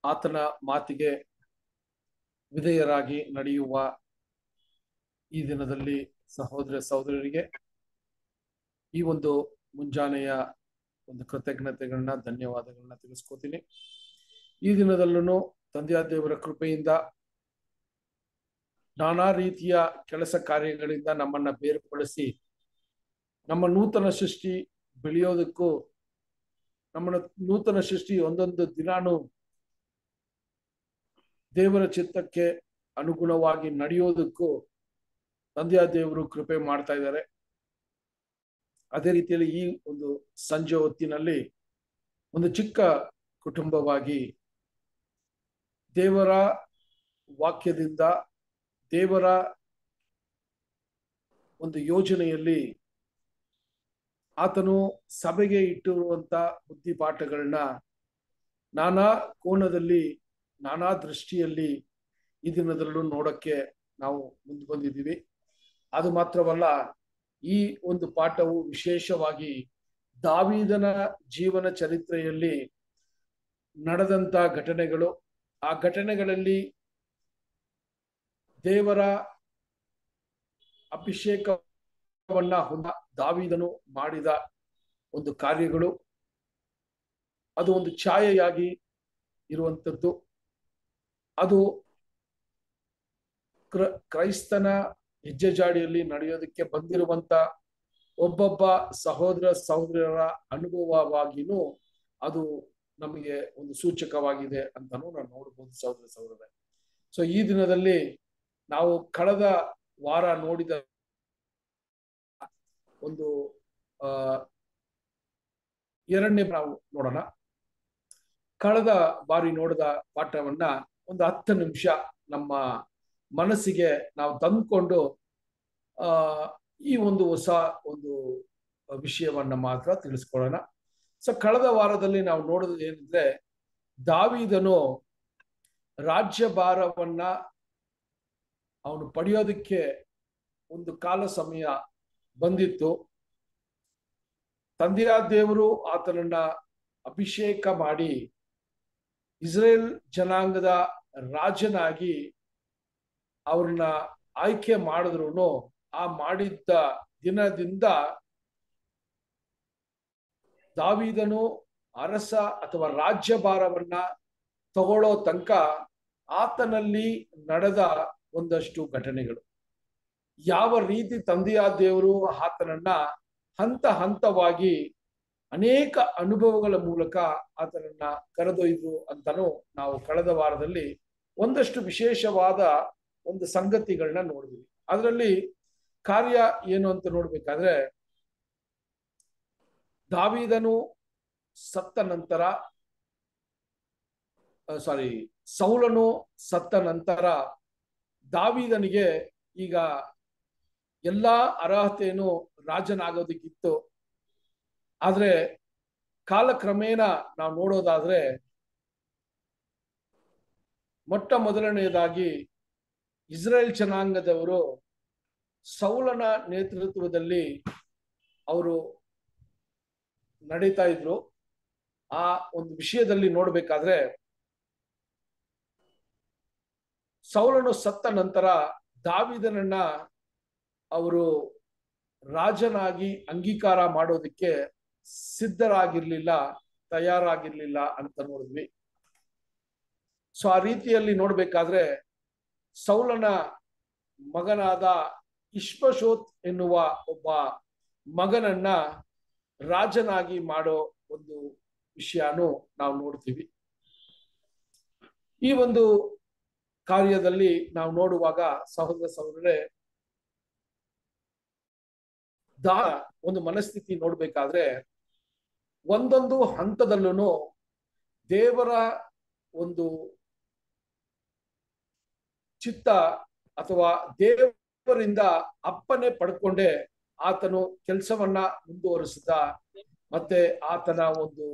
ಆತನ ಮಾತಿಗೆ ವಿಧೇಯರಾಗಿ ನಡೆಯುವ ಈ ದಿನದಲ್ಲಿ ಸಹೋದರ ಸಹೋದರರಿಗೆ ಈ ಒಂದು ಮುಂಜಾನೆಯ ಒಂದು ಕೃತಜ್ಞತೆಗಳನ್ನ ಧನ್ಯವಾದಗಳನ್ನ ತಿಳಿಸ್ಕೋತೀನಿ ಈ ದಿನದಲ್ಲೂ ತಂದೆಯ ದೇವರ ಕೃಪೆಯಿಂದ ನಾನಾ ರೀತಿಯ ಕೆಲಸ ಕಾರ್ಯಗಳಿಂದ ನಮ್ಮನ್ನ ಬೇರ್ಪಡಿಸಿ ನಮ್ಮ ನೂತನ ಸೃಷ್ಟಿ ಬೆಳೆಯೋದಕ್ಕೂ ನಮ್ಮ ನೂತನ ಸೃಷ್ಟಿ ಒಂದೊಂದು ದಿನಾನು ದೇವರ ಚಿತ್ತಕ್ಕೆ ಅನುಗುಣವಾಗಿ ನಡೆಯೋದಕ್ಕೂ ತಂದೆಯ ದೇವರು ಕೃಪೆ ಮಾಡ್ತಾ ಇದ್ದಾರೆ ಅದೇ ರೀತಿಯಲ್ಲಿ ಈ ಒಂದು ಸಂಜೆ ಹೊತ್ತಿನಲ್ಲಿ ಒಂದು ಚಿಕ್ಕ ಕುಟುಂಬವಾಗಿ ದೇವರ ವಾಕ್ಯದಿಂದ ದೇವರ ಒಂದು ಯೋಜನೆಯಲ್ಲಿ ಆತನು ಸಭೆಗೆ ಇಟ್ಟಿರುವಂತ ಬುದ್ಧಿಪಾಠಗಳನ್ನ ನಾನಾ ಕೋಣದಲ್ಲಿ ನಾನಾ ದೃಷ್ಟಿಯಲ್ಲಿ ಈ ದಿನದಲ್ಲೂ ನೋಡಕ್ಕೆ ನಾವು ಮುಂದೆ ಬಂದಿದ್ದೀವಿ ಅದು ಮಾತ್ರವಲ್ಲ ಈ ಒಂದು ಪಾಠವು ವಿಶೇಷವಾಗಿ ದಾವೀದನ ಜೀವನ ಚರಿತ್ರೆಯಲ್ಲಿ ನಡೆದಂತ ಘಟನೆಗಳು ಆ ಘಟನೆಗಳಲ್ಲಿ ದೇವರ ಅಭಿಷೇಕವನ್ನ ಹೊಂದ ದಾವಿದನು ಮಾಡಿದ ಒಂದು ಕಾರ್ಯಗಳು ಅದು ಒಂದು ಛಾಯೆಯಾಗಿ ಇರುವಂಥದ್ದು ಅದು ಕ್ರ ಕ್ರೈಸ್ತನ ಹೆಜ್ಜೆ ಜಾಡಿಯಲ್ಲಿ ನಡೆಯೋದಕ್ಕೆ ಬಂದಿರುವಂತ ಒಬ್ಬೊಬ್ಬ ಸಹೋದರ ಸಹೋದರರ ಅನುಭವವಾಗಿನೂ ಅದು ನಮಗೆ ಒಂದು ಸೂಚಕವಾಗಿದೆ ಅಂತಾನು ನಾವು ನೋಡ್ಬೋದು ಸಹೋದರ ಸಹೋದರ ಸೊ ಈ ದಿನದಲ್ಲಿ ನಾವು ಕಳೆದ ವಾರ ನೋಡಿದ ಒಂದು ಆ ಎರಡನೇ ನಾವು ನೋಡೋಣ ಕಳೆದ ಬಾರಿ ನೋಡಿದ ಪಾಠವನ್ನ ಒಂದು ಹತ್ತು ನಿಮಿಷ ನಮ್ಮ ಮನಸ್ಸಿಗೆ ನಾವು ತಂದ್ಕೊಂಡು ಆ ಈ ಒಂದು ಹೊಸ ಒಂದು ವಿಷಯವನ್ನ ಮಾತ್ರ ತಿಳಿಸ್ಕೊಳ್ಳೋಣ ಸೊ ಕಳೆದ ವಾರದಲ್ಲಿ ನಾವು ನೋಡೋದು ಏನಂದ್ರೆ ದಾವಿದನು ರಾಜ್ಯಭಾರವನ್ನ ಅವನು ಪಡೆಯೋದಕ್ಕೆ ಒಂದು ಕಾಲ ಸಮಯ ಬಂದಿತ್ತು ತಂದೆಯ ದೇವರು ಆತನನ್ನ ಅಭಿಷೇಕ ಮಾಡಿ ಇಸ್ರೇಲ್ ಜನಾಂಗದ ರಾಜನಾಗಿ ಅವ್ರನ್ನ ಆಯ್ಕೆ ಮಾಡಿದ್ರು ಆ ಮಾಡಿದ್ದ ದಿನದಿಂದ ದಾವಿದನು ಅರಸ ಅಥವಾ ರಾಜ್ಯಭಾರವನ್ನ ತಗೊಳ್ಳೋ ತನಕ ಆತನಲ್ಲಿ ನಡೆದ ಒಂದಷ್ಟು ಘಟನೆಗಳು ಯಾವ ರೀತಿ ತಂದೆಯ ದೇವರು ಆತನನ್ನ ಹಂತ ಹಂತವಾಗಿ ಅನೇಕ ಅನುಭವಗಳ ಮೂಲಕ ಆತನನ್ನ ಕರೆದೊಯ್ದು ಅಂತನೂ ನಾವು ಕಳೆದ ವಾರದಲ್ಲಿ ಒಂದಷ್ಟು ವಿಶೇಷವಾದ ಒಂದು ಸಂಗತಿಗಳನ್ನ ನೋಡಿದ್ವಿ ಅದರಲ್ಲಿ ಕಾರ್ಯ ಏನು ಅಂತ ನೋಡ್ಬೇಕಾದ್ರೆ ದಾವಿದನು ಸತ್ತ ನಂತರ ಸಾರಿ ಸೌಲನು ಸತ್ತ ನಂತರ ದಾವಿದನಿಗೆ ಈಗ ಎಲ್ಲಾ ಅರ್ಹತೆಯನ್ನು ರಾಜನಾಗೋದಕ್ಕಿತ್ತು ಆದ್ರೆ ಕಾಲಕ್ರಮೇಣ ನಾವು ನೋಡೋದಾದ್ರೆ ಮೊಟ್ಟ ಮೊದಲನೆಯದಾಗಿ ಇಸ್ರೇಲ್ ಜನಾಂಗದವರು ಸೌಲನ ನೇತೃತ್ವದಲ್ಲಿ ಅವರು ನಡೀತಾ ಇದ್ರು ಆ ಒಂದು ವಿಷಯದಲ್ಲಿ ನೋಡ್ಬೇಕಾದ್ರೆ ಸೌಲನು ಸತ್ತ ನಂತರ ದಾವಿದನನ್ನ ಅವರು ರಾಜನಾಗಿ ಅಂಗೀಕಾರ ಮಾಡೋದಕ್ಕೆ ಸಿದ್ಧರಾಗಿರ್ಲಿಲ್ಲ ತಯಾರಾಗಿರ್ಲಿಲ್ಲ ಅಂತ ನೋಡಿದ್ವಿ ಸೊ ಆ ರೀತಿಯಲ್ಲಿ ನೋಡ್ಬೇಕಾದ್ರೆ ಸೌಲನ ಮಗನಾದ ಇಶ್ವಶೋತ್ ಎನ್ನುವ ಒಬ್ಬ ಮಗನನ್ನ ರಾಜನಾಗಿ ಮಾಡೋ ಒಂದು ವಿಷಯನೂ ನಾವು ನೋಡ್ತೀವಿ ಈ ಒಂದು ಕಾರ್ಯದಲ್ಲಿ ನಾವು ನೋಡುವಾಗ ಸಹೋದರ ಸಹೋದರರೇ ದಾ ಒಂದು ಮನಸ್ಥಿತಿ ನೋಡ್ಬೇಕಾದ್ರೆ ಒಂದೊಂದು ಹಂತದಲ್ಲೂ ದೇವರ ಒಂದು ಚಿತ್ತ ಅಥವಾ ದೇವರಿಂದ ಅಪ್ಪನೆ ಪಡ್ಕೊಂಡೆ ಆತನು ಕೆಲಸವನ್ನ ಮುಂದುವರಿಸಿದ ಮತ್ತೆ ಆತನ ಒಂದು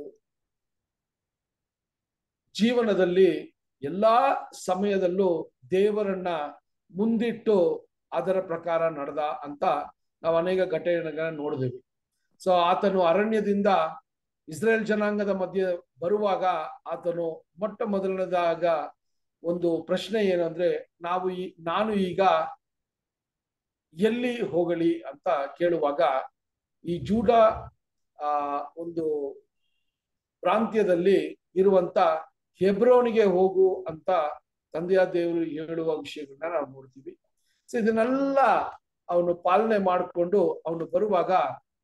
ಜೀವನದಲ್ಲಿ ಎಲ್ಲಾ ಸಮಯದಲ್ಲೂ ದೇವರನ್ನ ಮುಂದಿಟ್ಟು ಅದರ ಪ್ರಕಾರ ನಡೆದ ಅಂತ ನಾವು ಅನೇಕ ಘಟನೆಗಳನ್ನ ನೋಡಿದೆವು ಸೊ ಆತನು ಅರಣ್ಯದಿಂದ ಇಸ್ರೇಲ್ ಜನಾಂಗದ ಮಧ್ಯೆ ಬರುವಾಗ ಆತನು ಮೊಟ್ಟ ಮೊದಲನೇದಾಗ ಒಂದು ಪ್ರಶ್ನೆ ಏನಂದ್ರೆ ನಾವು ಈ ನಾನು ಈಗ ಎಲ್ಲಿ ಹೋಗಲಿ ಅಂತ ಕೇಳುವಾಗ ಈ ಜೂಡ ಆ ಒಂದು ಪ್ರಾಂತ್ಯದಲ್ಲಿ ಇರುವಂತ ಹೆಬ್ರೋನಿಗೆ ಹೋಗು ಅಂತ ತಂದೆಯ ದೇವರು ಹೇಳುವ ವಿಷಯಗಳನ್ನ ನಾವು ನೋಡ್ತೀವಿ ಸೊ ಇದನ್ನೆಲ್ಲ ಅವನು ಪಾಲನೆ ಮಾಡಿಕೊಂಡು ಅವನು ಬರುವಾಗ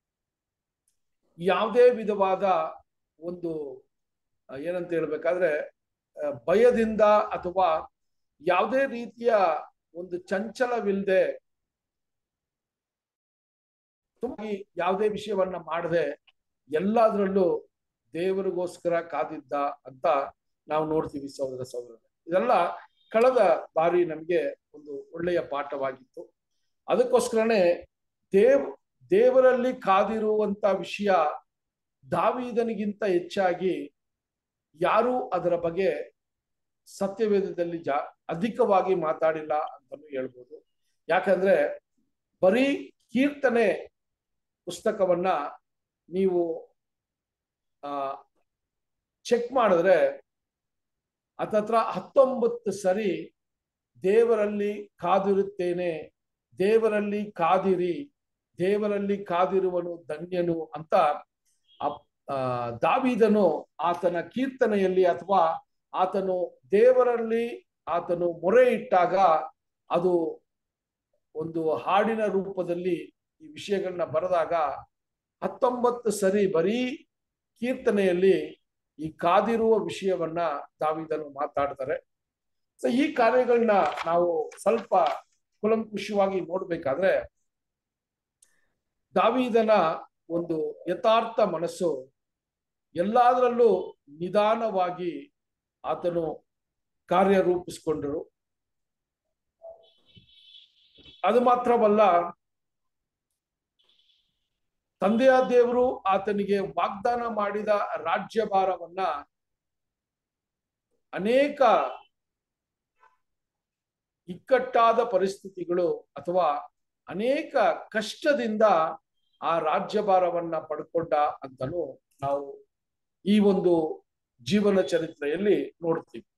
ಯಾವುದೇ ವಿಧವಾದ ಒಂದು ಏನಂತ ಹೇಳ್ಬೇಕಾದ್ರೆ ಭಯದಿಂದ ಅಥವಾ ಯಾವುದೇ ರೀತಿಯ ಒಂದು ಚಂಚಲವಿಲ್ಲದೆ ತುಂಬ ಯಾವುದೇ ವಿಷಯವನ್ನ ಮಾಡದೆ ಎಲ್ಲದರಲ್ಲೂ ದೇವರಿಗೋಸ್ಕರ ಕಾದಿದ್ದ ಅಂತ ನಾವು ನೋಡ್ತೀವಿ ಸಹೋದರ ಸಹೋದರ ಇದೆಲ್ಲ ಕಳೆದ ಬಾರಿ ನಮಗೆ ಒಂದು ಒಳ್ಳೆಯ ಪಾಠವಾಗಿತ್ತು ಅದಕ್ಕೋಸ್ಕರನೇ ದೇವ್ ದೇವರಲ್ಲಿ ಕಾದಿರುವಂತ ವಿಷಯ ದಾವಿದನಿಗಿಂತ ಹೆಚ್ಚಾಗಿ ಯಾರೂ ಅದರ ಬಗ್ಗೆ ಸತ್ಯವೇದದಲ್ಲಿ ಜಾ ಅಧಿಕವಾಗಿ ಮಾತಾಡಿಲ್ಲ ಅಂತಲೂ ಹೇಳ್ಬೋದು ಯಾಕಂದ್ರೆ ಬರೀ ಕೀರ್ತನೆ ಪುಸ್ತಕವನ್ನ ನೀವು ಆ ಚೆಕ್ ಮಾಡಿದ್ರೆ ಹತ್ತತ್ರ ಹತ್ತೊಂಬತ್ತು ಸರಿ ದೇವರಲ್ಲಿ ಕಾದಿರುತ್ತೇನೆ ದೇವರಲ್ಲಿ ಕಾದಿರಿ ದೇವರಲ್ಲಿ ಕಾದಿರುವನು ಧನ್ಯನು ಅಂತ ದಾವಿದನು ಆತನ ಕೀರ್ತನೆಯಲ್ಲಿ ಅಥವಾ ಆತನು ದೇವರಲ್ಲಿ ಆತನು ಮೊರೆ ಇಟ್ಟಾಗ ಅದು ಒಂದು ಹಾಡಿನ ರೂಪದಲ್ಲಿ ಈ ವಿಷಯಗಳನ್ನ ಬರೆದಾಗ ಹತ್ತೊಂಬತ್ತು ಸರಿ ಬರೀ ಕೀರ್ತನೆಯಲ್ಲಿ ಈ ಕಾದಿರುವ ವಿಷಯವನ್ನ ದಾವಿದನು ಮಾತಾಡ್ತಾರೆ ಸೊ ಈ ಕಾರ್ಯಗಳನ್ನ ನಾವು ಸ್ವಲ್ಪ ಕುಲಂಕುಷವಾಗಿ ನೋಡ್ಬೇಕಾದ್ರೆ ದಾವಿದನ ಒಂದು ಯಥಾರ್ಥ ಮನಸ್ಸು ಎಲ್ಲದರಲ್ಲೂ ನಿಧಾನವಾಗಿ ಆತನು ಕಾರ್ಯರೂಪಿಸ್ಕೊಂಡರು ಅದು ಮಾತ್ರವಲ್ಲ ತಂದೆಯ ದೇವರು ಆತನಿಗೆ ವಾಗ್ದಾನ ಮಾಡಿದ ರಾಜ್ಯಭಾರವನ್ನ ಅನೇಕ ಇಕ್ಕಟ್ಟಾದ ಪರಿಸ್ಥಿತಿಗಳು ಅಥವಾ ಅನೇಕ ಕಷ್ಟದಿಂದ ಆ ರಾಜ್ಯಭಾರವನ್ನ ಪಡ್ಕೊಂಡ ಅಂತಲೂ ನಾವು ಈ ಒಂದು ಜೀವನ ಚರಿತ್ರೆಯಲ್ಲಿ ನೋಡ್ತೀವಿ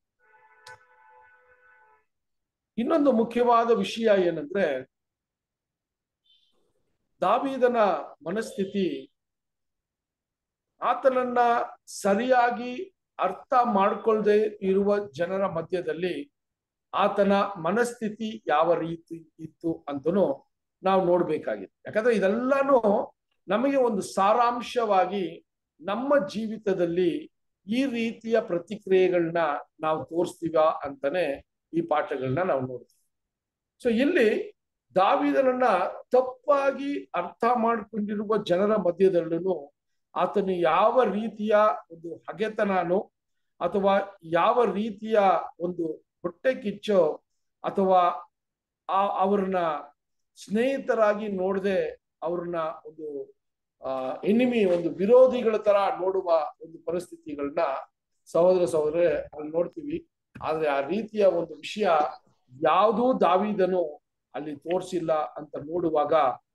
ಇನ್ನೊಂದು ಮುಖ್ಯವಾದ ವಿಷಯ ಏನಂದ್ರೆ ದಾವೀದನ ಮನಸ್ಥಿತಿ ಆತನನ್ನ ಸರಿಯಾಗಿ ಅರ್ಥ ಮಾಡ್ಕೊಳ್ದೆ ಇರುವ ಜನರ ಮಧ್ಯದಲ್ಲಿ ಆತನ ಮನಸ್ಥಿತಿ ಯಾವ ರೀತಿ ಇತ್ತು ಅಂತನೂ ನಾವು ನೋಡ್ಬೇಕಾಗಿತ್ತು ಯಾಕಂದ್ರೆ ಇದೆಲ್ಲಾನು ನಮಗೆ ಒಂದು ಸಾರಾಂಶವಾಗಿ ನಮ್ಮ ಜೀವಿತದಲ್ಲಿ ಈ ರೀತಿಯ ಪ್ರತಿಕ್ರಿಯೆಗಳನ್ನ ನಾವು ತೋರಿಸ್ತೀವ ಅಂತಾನೆ ಈ ಪಾಠಗಳನ್ನ ನಾವು ನೋಡ್ತೀವಿ ಸೊ ಇಲ್ಲಿ ದಾವಿದನನ್ನ ತಪ್ಪಾಗಿ ಅರ್ಥ ಮಾಡ್ಕೊಂಡಿರುವ ಜನರ ಮಧ್ಯದಲ್ಲೂ ಆತನು ಯಾವ ರೀತಿಯ ಒಂದು ಹಗೆತನಾನು ಅಥವಾ ಯಾವ ರೀತಿಯ ಒಂದು ಹೊಟ್ಟೆ ಕಿಚ್ಚೋ ಅಥವಾ ಆ ಅವ್ರನ್ನ ಸ್ನೇಹಿತರಾಗಿ ನೋಡದೆ ಅವ್ರನ್ನ ಒಂದು ಆ ಎನಿಮಿ ಒಂದು ವಿರೋಧಿಗಳ ತರ ನೋಡುವ ಒಂದು ಪರಿಸ್ಥಿತಿಗಳನ್ನ ಸಹೋದರ ಸಹೋದರ ಅಲ್ಲಿ ನೋಡ್ತೀವಿ ಆದ್ರೆ ಆ ರೀತಿಯ ಒಂದು ವಿಷಯ ಯಾವುದೂ ದಾವಿದನು ಅಲ್ಲಿ ತೋರಿಸಿಲ್ಲ ಅಂತ ನೋಡುವಾಗ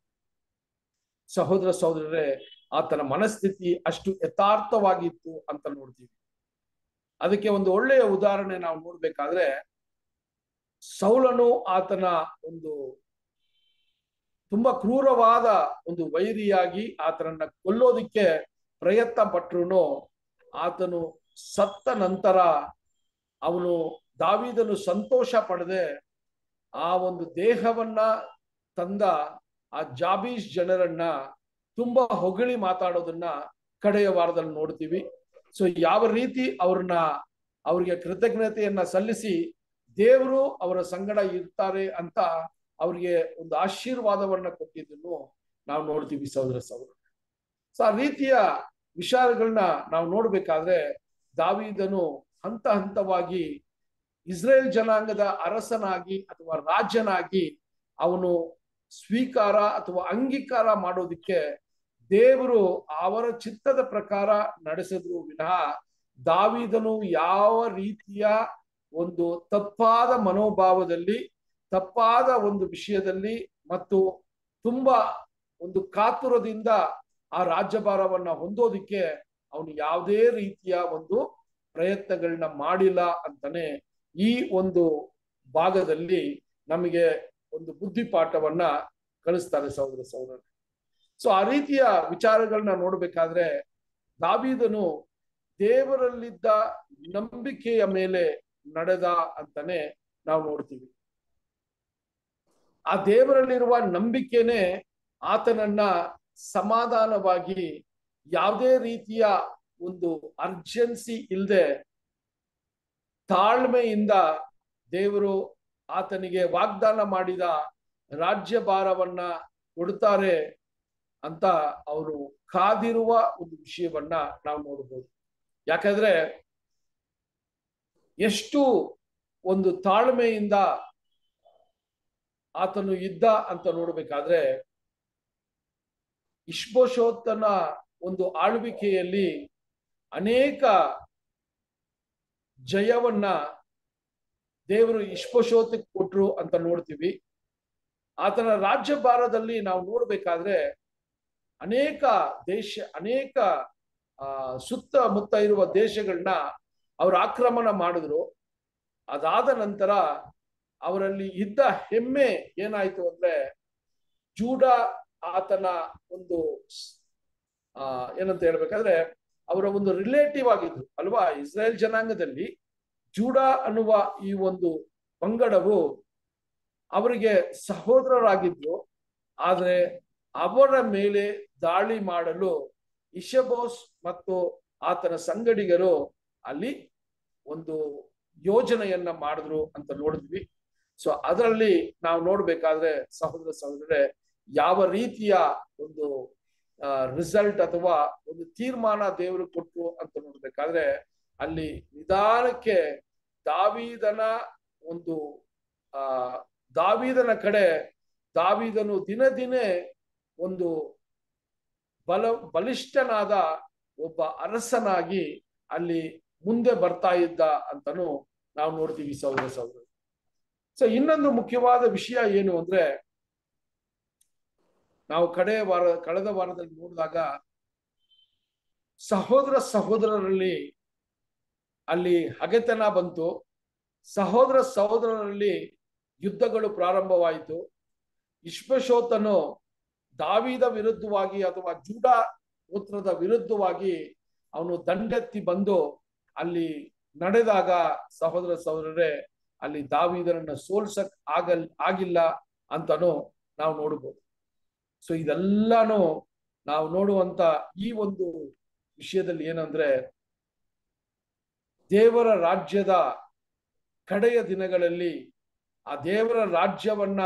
ಸಹೋದರ ಸಹೋದರರೇ ಆತನ ಮನಸ್ಥಿತಿ ಅಷ್ಟು ಯಥಾರ್ಥವಾಗಿತ್ತು ಅಂತ ನೋಡ್ತೀವಿ ಅದಕ್ಕೆ ಒಂದು ಒಳ್ಳೆಯ ಉದಾಹರಣೆ ನಾವು ನೋಡ್ಬೇಕಾದ್ರೆ ಸೌಲನು ಆತನ ಒಂದು ತುಂಬಾ ಕ್ರೂರವಾದ ಒಂದು ವೈರಿಯಾಗಿ ಆತನನ್ನ ಕೊಲ್ಲೋದಿಕ್ಕೆ ಪ್ರಯತ್ನ ಪಟ್ರು ಆತನು ಸತ್ತ ನಂತರ ಅವನು ದಾವಿದನು ಸಂತೋಷ ಪಡದೆ ಆ ಒಂದು ದೇಹವನ್ನ ತಂದ ಆ ಜಾಬೀಸ್ ಜನರನ್ನ ತುಂಬಾ ಹೊಗಳಿ ಮಾತಾಡೋದನ್ನ ಕಡೆಯ ವಾರದಲ್ಲಿ ನೋಡ್ತೀವಿ ಸೊ ಯಾವ ರೀತಿ ಅವ್ರನ್ನ ಅವ್ರಿಗೆ ಕೃತಜ್ಞತೆಯನ್ನ ಸಲ್ಲಿಸಿ ದೇವರು ಅವರ ಸಂಗಡ ಇರ್ತಾರೆ ಅಂತ ಅವ್ರಿಗೆ ಒಂದು ಆಶೀರ್ವಾದವನ್ನ ಕೊಟ್ಟಿದ್ದನ್ನು ನಾವು ನೋಡ್ತೀವಿ ಸಹೋದರ ಸಹೋದರ ಸೊ ಆ ರೀತಿಯ ವಿಚಾರಗಳನ್ನ ನಾವು ನೋಡ್ಬೇಕಾದ್ರೆ ದಾವಿದನು ಹಂತ ಹಂತವಾಗಿ ಇಸ್ರೇಲ್ ಜನಾಂಗದ ಅರಸನಾಗಿ ಅಥವಾ ರಾಜನಾಗಿ ಅವನು ಸ್ವೀಕಾರ ಅಥವಾ ಅಂಗೀಕಾರ ಮಾಡೋದಿಕ್ಕೆ ದೇವರು ಅವರ ಚಿತ್ತದ ಪ್ರಕಾರ ನಡೆಸಿದ್ರು ವಿನಃ ದಾವಿದನು ಯಾವ ರೀತಿಯ ಒಂದು ತಪ್ಪಾದ ಮನೋಭಾವದಲ್ಲಿ ತಪ್ಪಾದ ಒಂದು ವಿಷಯದಲ್ಲಿ ಮತ್ತು ತುಂಬಾ ಒಂದು ಕಾತುರದಿಂದ ಆ ರಾಜ್ಯಭಾರವನ್ನ ಹೊಂದೋದಿಕ್ಕೆ ಅವನು ಯಾವುದೇ ರೀತಿಯ ಒಂದು ಪ್ರಯತ್ನಗಳನ್ನ ಮಾಡಿಲ್ಲ ಅಂತಾನೆ ಈ ಒಂದು ಭಾಗದಲ್ಲಿ ನಮಗೆ ಒಂದು ಬುದ್ಧಿಪಾಠವನ್ನ ಕಳಿಸ್ತಾರೆ ಸಹೋದರ ಸಹೋದರ ಸೊ ಆ ರೀತಿಯ ವಿಚಾರಗಳನ್ನ ನೋಡ್ಬೇಕಾದ್ರೆ ದಾವೀದನು ದೇವರಲ್ಲಿದ್ದ ನಂಬಿಕೆಯ ಮೇಲೆ ನಡೆದ ಅಂತಾನೆ ನಾವು ನೋಡ್ತೀವಿ ಆ ದೇವರಲ್ಲಿರುವ ನಂಬಿಕೆನೆ ಆತನನ್ನ ಸಮಾಧಾನವಾಗಿ ಯಾವುದೇ ರೀತಿಯ ಒಂದು ಅರ್ಜೆನ್ಸಿ ಇಲ್ಲದೆ ತಾಳ್ಮೆಯಿಂದ ದೇವರು ಆತನಿಗೆ ವಾಗ್ದಾನ ಮಾಡಿದ ರಾಜ್ಯಭಾರವನ್ನ ಕೊಡ್ತಾರೆ ಅಂತ ಅವರು ಕಾದಿರುವ ಒಂದು ವಿಷಯವನ್ನ ನಾವು ನೋಡಬಹುದು ಯಾಕಂದ್ರೆ ಎಷ್ಟು ಒಂದು ತಾಳ್ಮೆಯಿಂದ ಆತನು ಇದ್ದ ಅಂತ ನೋಡ್ಬೇಕಾದ್ರೆ ಇಷ್ಬೋಶೋತ್ತನ ಒಂದು ಆಳ್ವಿಕೆಯಲ್ಲಿ ಅನೇಕ ಜಯವನ್ನ ದೇವರು ಇಷ್ಪಶೋತಕ್ಕೆ ಕೊಟ್ರು ಅಂತ ನೋಡ್ತೀವಿ ಆತನ ರಾಜ್ಯಭಾರದಲ್ಲಿ ನಾವು ನೋಡ್ಬೇಕಾದ್ರೆ ಅನೇಕ ದೇಶ ಅನೇಕ ಆ ಸುತ್ತಮುತ್ತ ಇರುವ ದೇಶಗಳನ್ನ ಅವ್ರು ಆಕ್ರಮಣ ಮಾಡಿದ್ರು ಅದಾದ ನಂತರ ಅವರಲ್ಲಿ ಇದ್ದ ಹೆಮ್ಮೆ ಏನಾಯ್ತು ಅಂದ್ರೆ ಜೂಡ ಆತನ ಒಂದು ಆ ಏನಂತ ಹೇಳ್ಬೇಕಾದ್ರೆ ಅವರ ಒಂದು ರಿಲೇಟಿವ್ ಆಗಿದ್ರು ಅಲ್ವಾ ಇಸ್ರೇಲ್ ಜನಾಂಗದಲ್ಲಿ ಜೂಡ ಅನ್ನುವ ಈ ಒಂದು ಪಂಗಡವು ಅವರಿಗೆ ಸಹೋದರರಾಗಿದ್ರು ಆದ್ರೆ ಅವರ ಮೇಲೆ ದಾಳಿ ಮಾಡಲು ಇಶಬೋಸ್ ಮತ್ತು ಆತನ ಸಂಗಡಿಗರು ಅಲ್ಲಿ ಒಂದು ಯೋಜನೆಯನ್ನ ಮಾಡಿದ್ರು ಅಂತ ನೋಡಿದ್ವಿ ಸೊ ಅದರಲ್ಲಿ ನಾವು ನೋಡ್ಬೇಕಾದ್ರೆ ಸಹೋದರ ಸಹೋದರರೇ ಯಾವ ರೀತಿಯ ಒಂದು ರಿಸಲ್ಟ್ ಅಥವಾ ಒಂದು ತೀರ್ಮಾನ ದೇವರು ಕೊಟ್ಟರು ಅಂತ ನೋಡ್ಬೇಕಾದ್ರೆ ಅಲ್ಲಿ ನಿಧಾನಕ್ಕೆ ದಾವೀದನ ಒಂದು ಆ ದಾವೀದನ ಕಡೆ ದಾವೀದನು ದಿನ ದಿನೇ ಒಂದು ಬಲ ಬಲಿಷ್ಠನಾದ ಒಬ್ಬ ಅರಸನಾಗಿ ಅಲ್ಲಿ ಮುಂದೆ ಬರ್ತಾ ಇದ್ದ ಅಂತನೂ ನಾವು ನೋಡ್ತೀವಿ ಸಹೋದರ ಸಹೋದರ ಸೊ ಇನ್ನೊಂದು ಮುಖ್ಯವಾದ ವಿಷಯ ಏನು ಅಂದ್ರೆ ನಾವು ಕಡೆ ವಾರ ಕಳೆದ ವಾರದಲ್ಲಿ ನೋಡಿದಾಗ ಸಹೋದರ ಸಹೋದರರಲ್ಲಿ ಅಲ್ಲಿ ಹಗೆತನ ಬಂತು ಸಹೋದರ ಸಹೋದರರಲ್ಲಿ ಯುದ್ಧಗಳು ಪ್ರಾರಂಭವಾಯಿತು ಇಶ್ವಶೋತನು ದಾವಿದ ವಿರುದ್ಧವಾಗಿ ಅಥವಾ ಜೂಡ ಗೋತ್ರದ ವಿರುದ್ಧವಾಗಿ ಅವನು ದಂಡೆತ್ತಿ ಬಂದು ಅಲ್ಲಿ ನಡೆದಾಗ ಸಹೋದರ ಸಹೋದರರೇ ಅಲ್ಲಿ ದಾವಿದರನ್ನ ಸೋಲ್ಸಕ್ ಆಗಲ್ ಆಗಿಲ್ಲ ಅಂತನೂ ನಾವು ನೋಡಬಹುದು ಸೊ ಇದೆಲ್ಲಾನು ನಾವು ನೋಡುವಂತ ಈ ಒಂದು ವಿಷಯದಲ್ಲಿ ಏನಂದ್ರೆ ದೇವರ ರಾಜ್ಯದ ಕಡೆಯ ದಿನಗಳಲ್ಲಿ ಆ ದೇವರ ರಾಜ್ಯವನ್ನ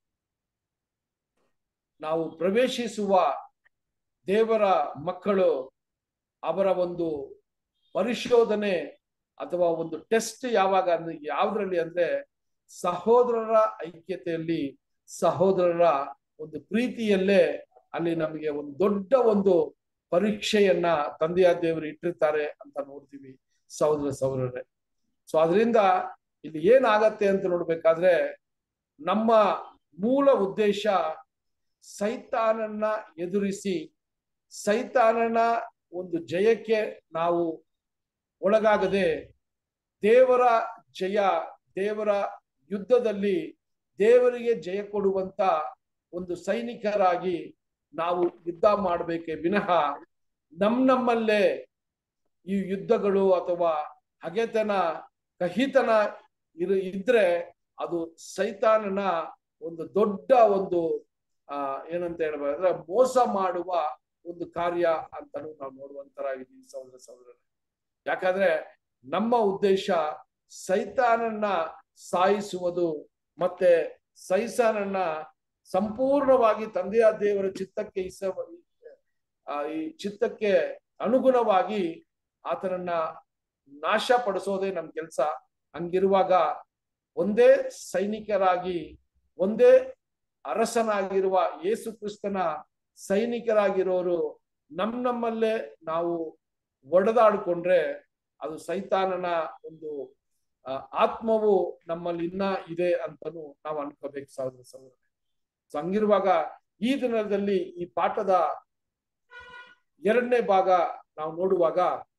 ನಾವು ಪ್ರವೇಶಿಸುವ ದೇವರ ಮಕ್ಕಳು ಅವರ ಒಂದು ಪರಿಶೋಧನೆ ಅಥವಾ ಒಂದು ಟೆಸ್ಟ್ ಯಾವಾಗ ಅಂದ್ರೆ ಯಾವ್ದ್ರಲ್ಲಿ ಅಂದ್ರೆ ಸಹೋದರರ ಐಕ್ಯತೆಯಲ್ಲಿ ಸಹೋದರರ ಒಂದು ಪ್ರೀತಿಯಲ್ಲೇ ಅಲ್ಲಿ ನಮಗೆ ಒಂದು ದೊಡ್ಡ ಒಂದು ಪರೀಕ್ಷೆಯನ್ನ ತಂದೆಯ ದೇವರು ಇಟ್ಟಿರ್ತಾರೆ ಅಂತ ನೋಡ್ತೀವಿ ಸಹೋದರ ಸಹೋದರರೇ ಸೊ ಅದರಿಂದ ಇಲ್ಲಿ ಏನಾಗತ್ತೆ ಅಂತ ನೋಡ್ಬೇಕಾದ್ರೆ ನಮ್ಮ ಮೂಲ ಉದ್ದೇಶ ಸೈತಾನನ್ನ ಎದುರಿಸಿ ಸೈತಾನನ ಒಂದು ಜಯಕ್ಕೆ ನಾವು ಒಳಗಾಗದೆ ದೇವರ ಜಯ ದೇವರ ಯುದ್ಧದಲ್ಲಿ ದೇವರಿಗೆ ಜಯ ಕೊಡುವಂತ ಒಂದು ಸೈನಿಕರಾಗಿ ನಾವು ಯುದ್ಧ ಮಾಡಬೇಕೆ ವಿನಃ ನಮ್ ನಮ್ಮಲ್ಲೇ ಈ ಯುದ್ಧಗಳು ಅಥವಾ ಹಗೆತನ ಕಹಿತನ ಇರು ಇದ್ರೆ ಅದು ಸೈತಾನನ ಒಂದು ದೊಡ್ಡ ಒಂದು ಆ ಏನಂತ ಹೇಳ್ಬೇಕಂದ್ರೆ ಮೋಸ ಮಾಡುವ ಒಂದು ಕಾರ್ಯ ಅಂತಾನು ನಾವು ನೋಡುವಂತರಾಗಿದ್ದೀವಿ ಸಹೋದರ ಸಹೋದರ ಯಾಕಂದ್ರೆ ನಮ್ಮ ಉದ್ದೇಶ ಸೈತಾನನ್ನ ಸಾಯಿಸುವುದು ಮತ್ತೆ ಸೈತಾನನ್ನ ಸಂಪೂರ್ಣವಾಗಿ ತಂದೆಯ ದೇವರ ಚಿತ್ತಕ್ಕೆ ಇಸ ಈ ಚಿತ್ತಕ್ಕೆ ಅನುಗುಣವಾಗಿ ಆತನನ್ನ ನಾಶ ಪಡಿಸೋದೇ ನಮ್ ಕೆಲ್ಸ ಹಂಗಿರುವಾಗ ಒಂದೇ ಸೈನಿಕರಾಗಿ ಒಂದೇ ಅರಸನಾಗಿರುವ ಯೇಸು ಕ್ರಿಸ್ತನ ಸೈನಿಕರಾಗಿರೋರು ನಮ್ ನಮ್ಮಲ್ಲೇ ನಾವು ಒಡೆದಾಡ್ಕೊಂಡ್ರೆ ಅದು ಸೈತಾನನ ಒಂದು ಆತ್ಮವು ನಮ್ಮಲ್ಲಿ ಇನ್ನ ಇದೆ ಅಂತನೂ ನಾವು ಅನ್ಕೋಬೇಕು ಸಹೋದರ ಸಹೋದರ ಸೊ ಹಂಗಿರುವಾಗ ಈ ದಿನದಲ್ಲಿ ಈ ಪಾಠದ ಎರಡನೇ ಭಾಗ ನಾವು ನೋಡುವಾಗ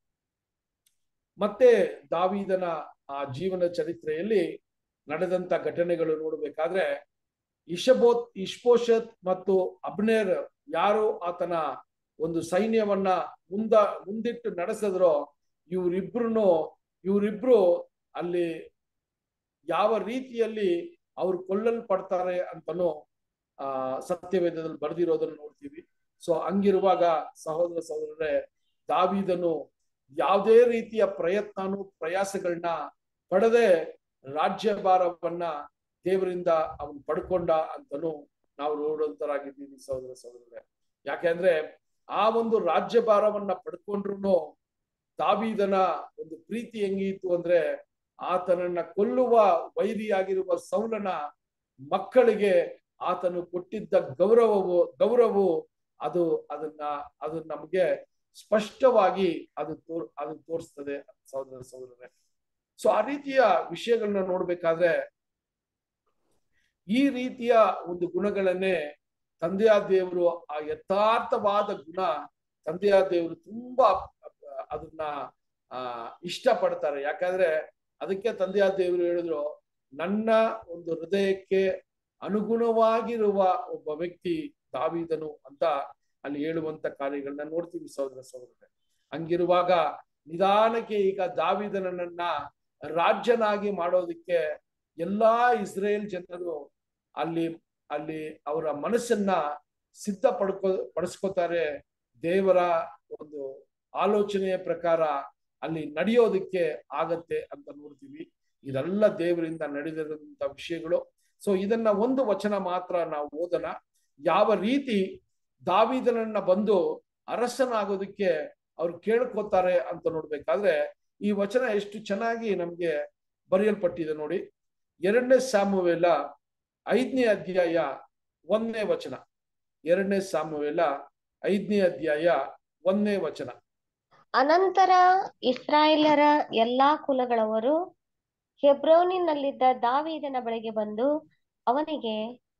ಮತ್ತೆ ದಾವಿದನ ಆ ಜೀವನ ಚರಿತ್ರೆಯಲ್ಲಿ ನಡೆದಂತ ಘಟನೆಗಳು ನೋಡಬೇಕಾದ್ರೆ ಇಶಬೋತ್ ಇಷ್ಪೋಷತ್ ಮತ್ತು ಅಬ್ನೇರ್ ಯಾರು ಆತನ ಒಂದು ಸೈನ್ಯವನ್ನ ಮುಂದ ಮುಂದಿಟ್ಟು ನಡೆಸಿದ್ರೋ ಇವರಿಬ್ರು ಇವರಿಬ್ರು ಅಲ್ಲಿ ಯಾವ ರೀತಿಯಲ್ಲಿ ಅವ್ರು ಕೊಲ್ಲಲ್ಪಡ್ತಾರೆ ಅಂತನೂ ಆ ಸತ್ಯವೇದದಲ್ಲಿ ಬರೆದಿರೋದನ್ನು ನೋಡ್ತೀವಿ ಸೊ ಹಂಗಿರುವಾಗ ಸಹೋದರ ಸಹೋದರರೇ ದಾವಿದನು ಯಾವುದೇ ರೀತಿಯ ಪ್ರಯತ್ನನು ಪ್ರಯಾಸಗಳನ್ನ ಪಡೆದೇ ರಾಜ್ಯಭಾರವನ್ನ ದೇವರಿಂದ ಅವನು ಪಡ್ಕೊಂಡ ಅಂತನೂ ನಾವು ನೋಡುವಂತರಾಗಿದ್ದೀವಿ ಸಹೋದರ ಸಹೋದರರೇ ಯಾಕೆಂದ್ರೆ ಆ ಒಂದು ರಾಜ್ಯಭಾರವನ್ನ ಪಡ್ಕೊಂಡ್ರು ದಾವಿದನ ಒಂದು ಪ್ರೀತಿ ಹೆಂಗಿತ್ತು ಅಂದ್ರೆ ಆತನನ್ನ ಕೊಲ್ಲುವ ವೈರಿಯಾಗಿರುವ ಸೌಲನ ಮಕ್ಕಳಿಗೆ ಆತನು ಕೊಟ್ಟಿದ್ದ ಗೌರವವು ಗೌರವವು ಅದು ಅದನ್ನ ಅದು ನಮಗೆ ಸ್ಪಷ್ಟವಾಗಿ ಅದು ತೋರ್ ಅದು ತೋರಿಸ್ತದೆ ಸಹೋದರ ಸಹೋದರರೇ ಸೊ ಆ ರೀತಿಯ ವಿಷಯಗಳನ್ನ ನೋಡ್ಬೇಕಾದ್ರೆ ಈ ರೀತಿಯ ಒಂದು ಗುಣಗಳನ್ನೇ ತಂದೆಯ ದೇವರು ಆ ಯಥಾರ್ಥವಾದ ಗುಣ ತಂದೆಯ ದೇವರು ತುಂಬಾ ಅದನ್ನ ಆ ಇಷ್ಟಪಡ್ತಾರೆ ಯಾಕಂದ್ರೆ ಅದಕ್ಕೆ ತಂದೆಯ ದೇವರು ಹೇಳಿದ್ರು ನನ್ನ ಒಂದು ಹೃದಯಕ್ಕೆ ಅನುಗುಣವಾಗಿರುವ ಒಬ್ಬ ವ್ಯಕ್ತಿ ದಾವಿದನು ಅಂತ ಅಲ್ಲಿ ಹೇಳುವಂತ ಕಾರ್ಯಗಳನ್ನ ನೋಡ್ತೀವಿ ಸಹೋದರ ಸಹೋದರ ಹಂಗಿರುವಾಗ ನಿಧಾನಕ್ಕೆ ಈಗ ದಾವಿದನನ್ನ ರಾಜ್ಯನಾಗಿ ಮಾಡೋದಕ್ಕೆ ಎಲ್ಲಾ ಇಸ್ರೇಲ್ ಜನರು ಅಲ್ಲಿ ಅಲ್ಲಿ ಅವರ ಮನಸ್ಸನ್ನ ಸಿದ್ಧ ಪಡ್ಕೊ ಪಡಿಸ್ಕೋತಾರೆ ದೇವರ ಒಂದು ಆಲೋಚನೆಯ ಪ್ರಕಾರ ಅಲ್ಲಿ ನಡೆಯೋದಕ್ಕೆ ಆಗತ್ತೆ ಅಂತ ನೋಡ್ತೀವಿ ಇದೆಲ್ಲ ದೇವರಿಂದ ನಡೆದಿರುವಂತ ವಿಷಯಗಳು ಸೊ ಇದನ್ನ ಒಂದು ವಚನ ಮಾತ್ರ ನಾವು ಓದೋಣ ಯಾವ ರೀತಿ ದಾವಿದನನ್ನ ಬಂದು ಅರಸನಾಗೋದಕ್ಕೆ ಅವ್ರು ಕೇಳ್ಕೊತಾರೆ ಅಂತ ನೋಡ್ಬೇಕಾದ್ರೆ ಈ ವಚನ ಎಷ್ಟು ಚೆನ್ನಾಗಿ ನಮ್ಗೆ ಬರೆಯಲ್ಪಟ್ಟಿದೆ ನೋಡಿ ಎರಡನೇ ಸಾಮುವೆಲ ಐದನೇ ಅಧ್ಯಾಯ ಒಂದನೇ ವಚನ ಎರಡನೇ ಸಾಮುವೆಲ ಐದನೇ ಅಧ್ಯಾಯ ಒಂದನೇ ವಚನ ಅನಂತರ ಇಸ್ರಾಯೇಲರ ಎಲ್ಲಾ ಕುಲಗಳವರು ಹೆಬ್ರೋನಿನಲ್ಲಿದ್ದ ದಾವೀದನ ಬಳಿಗೆ ಬಂದು ಅವನಿಗೆ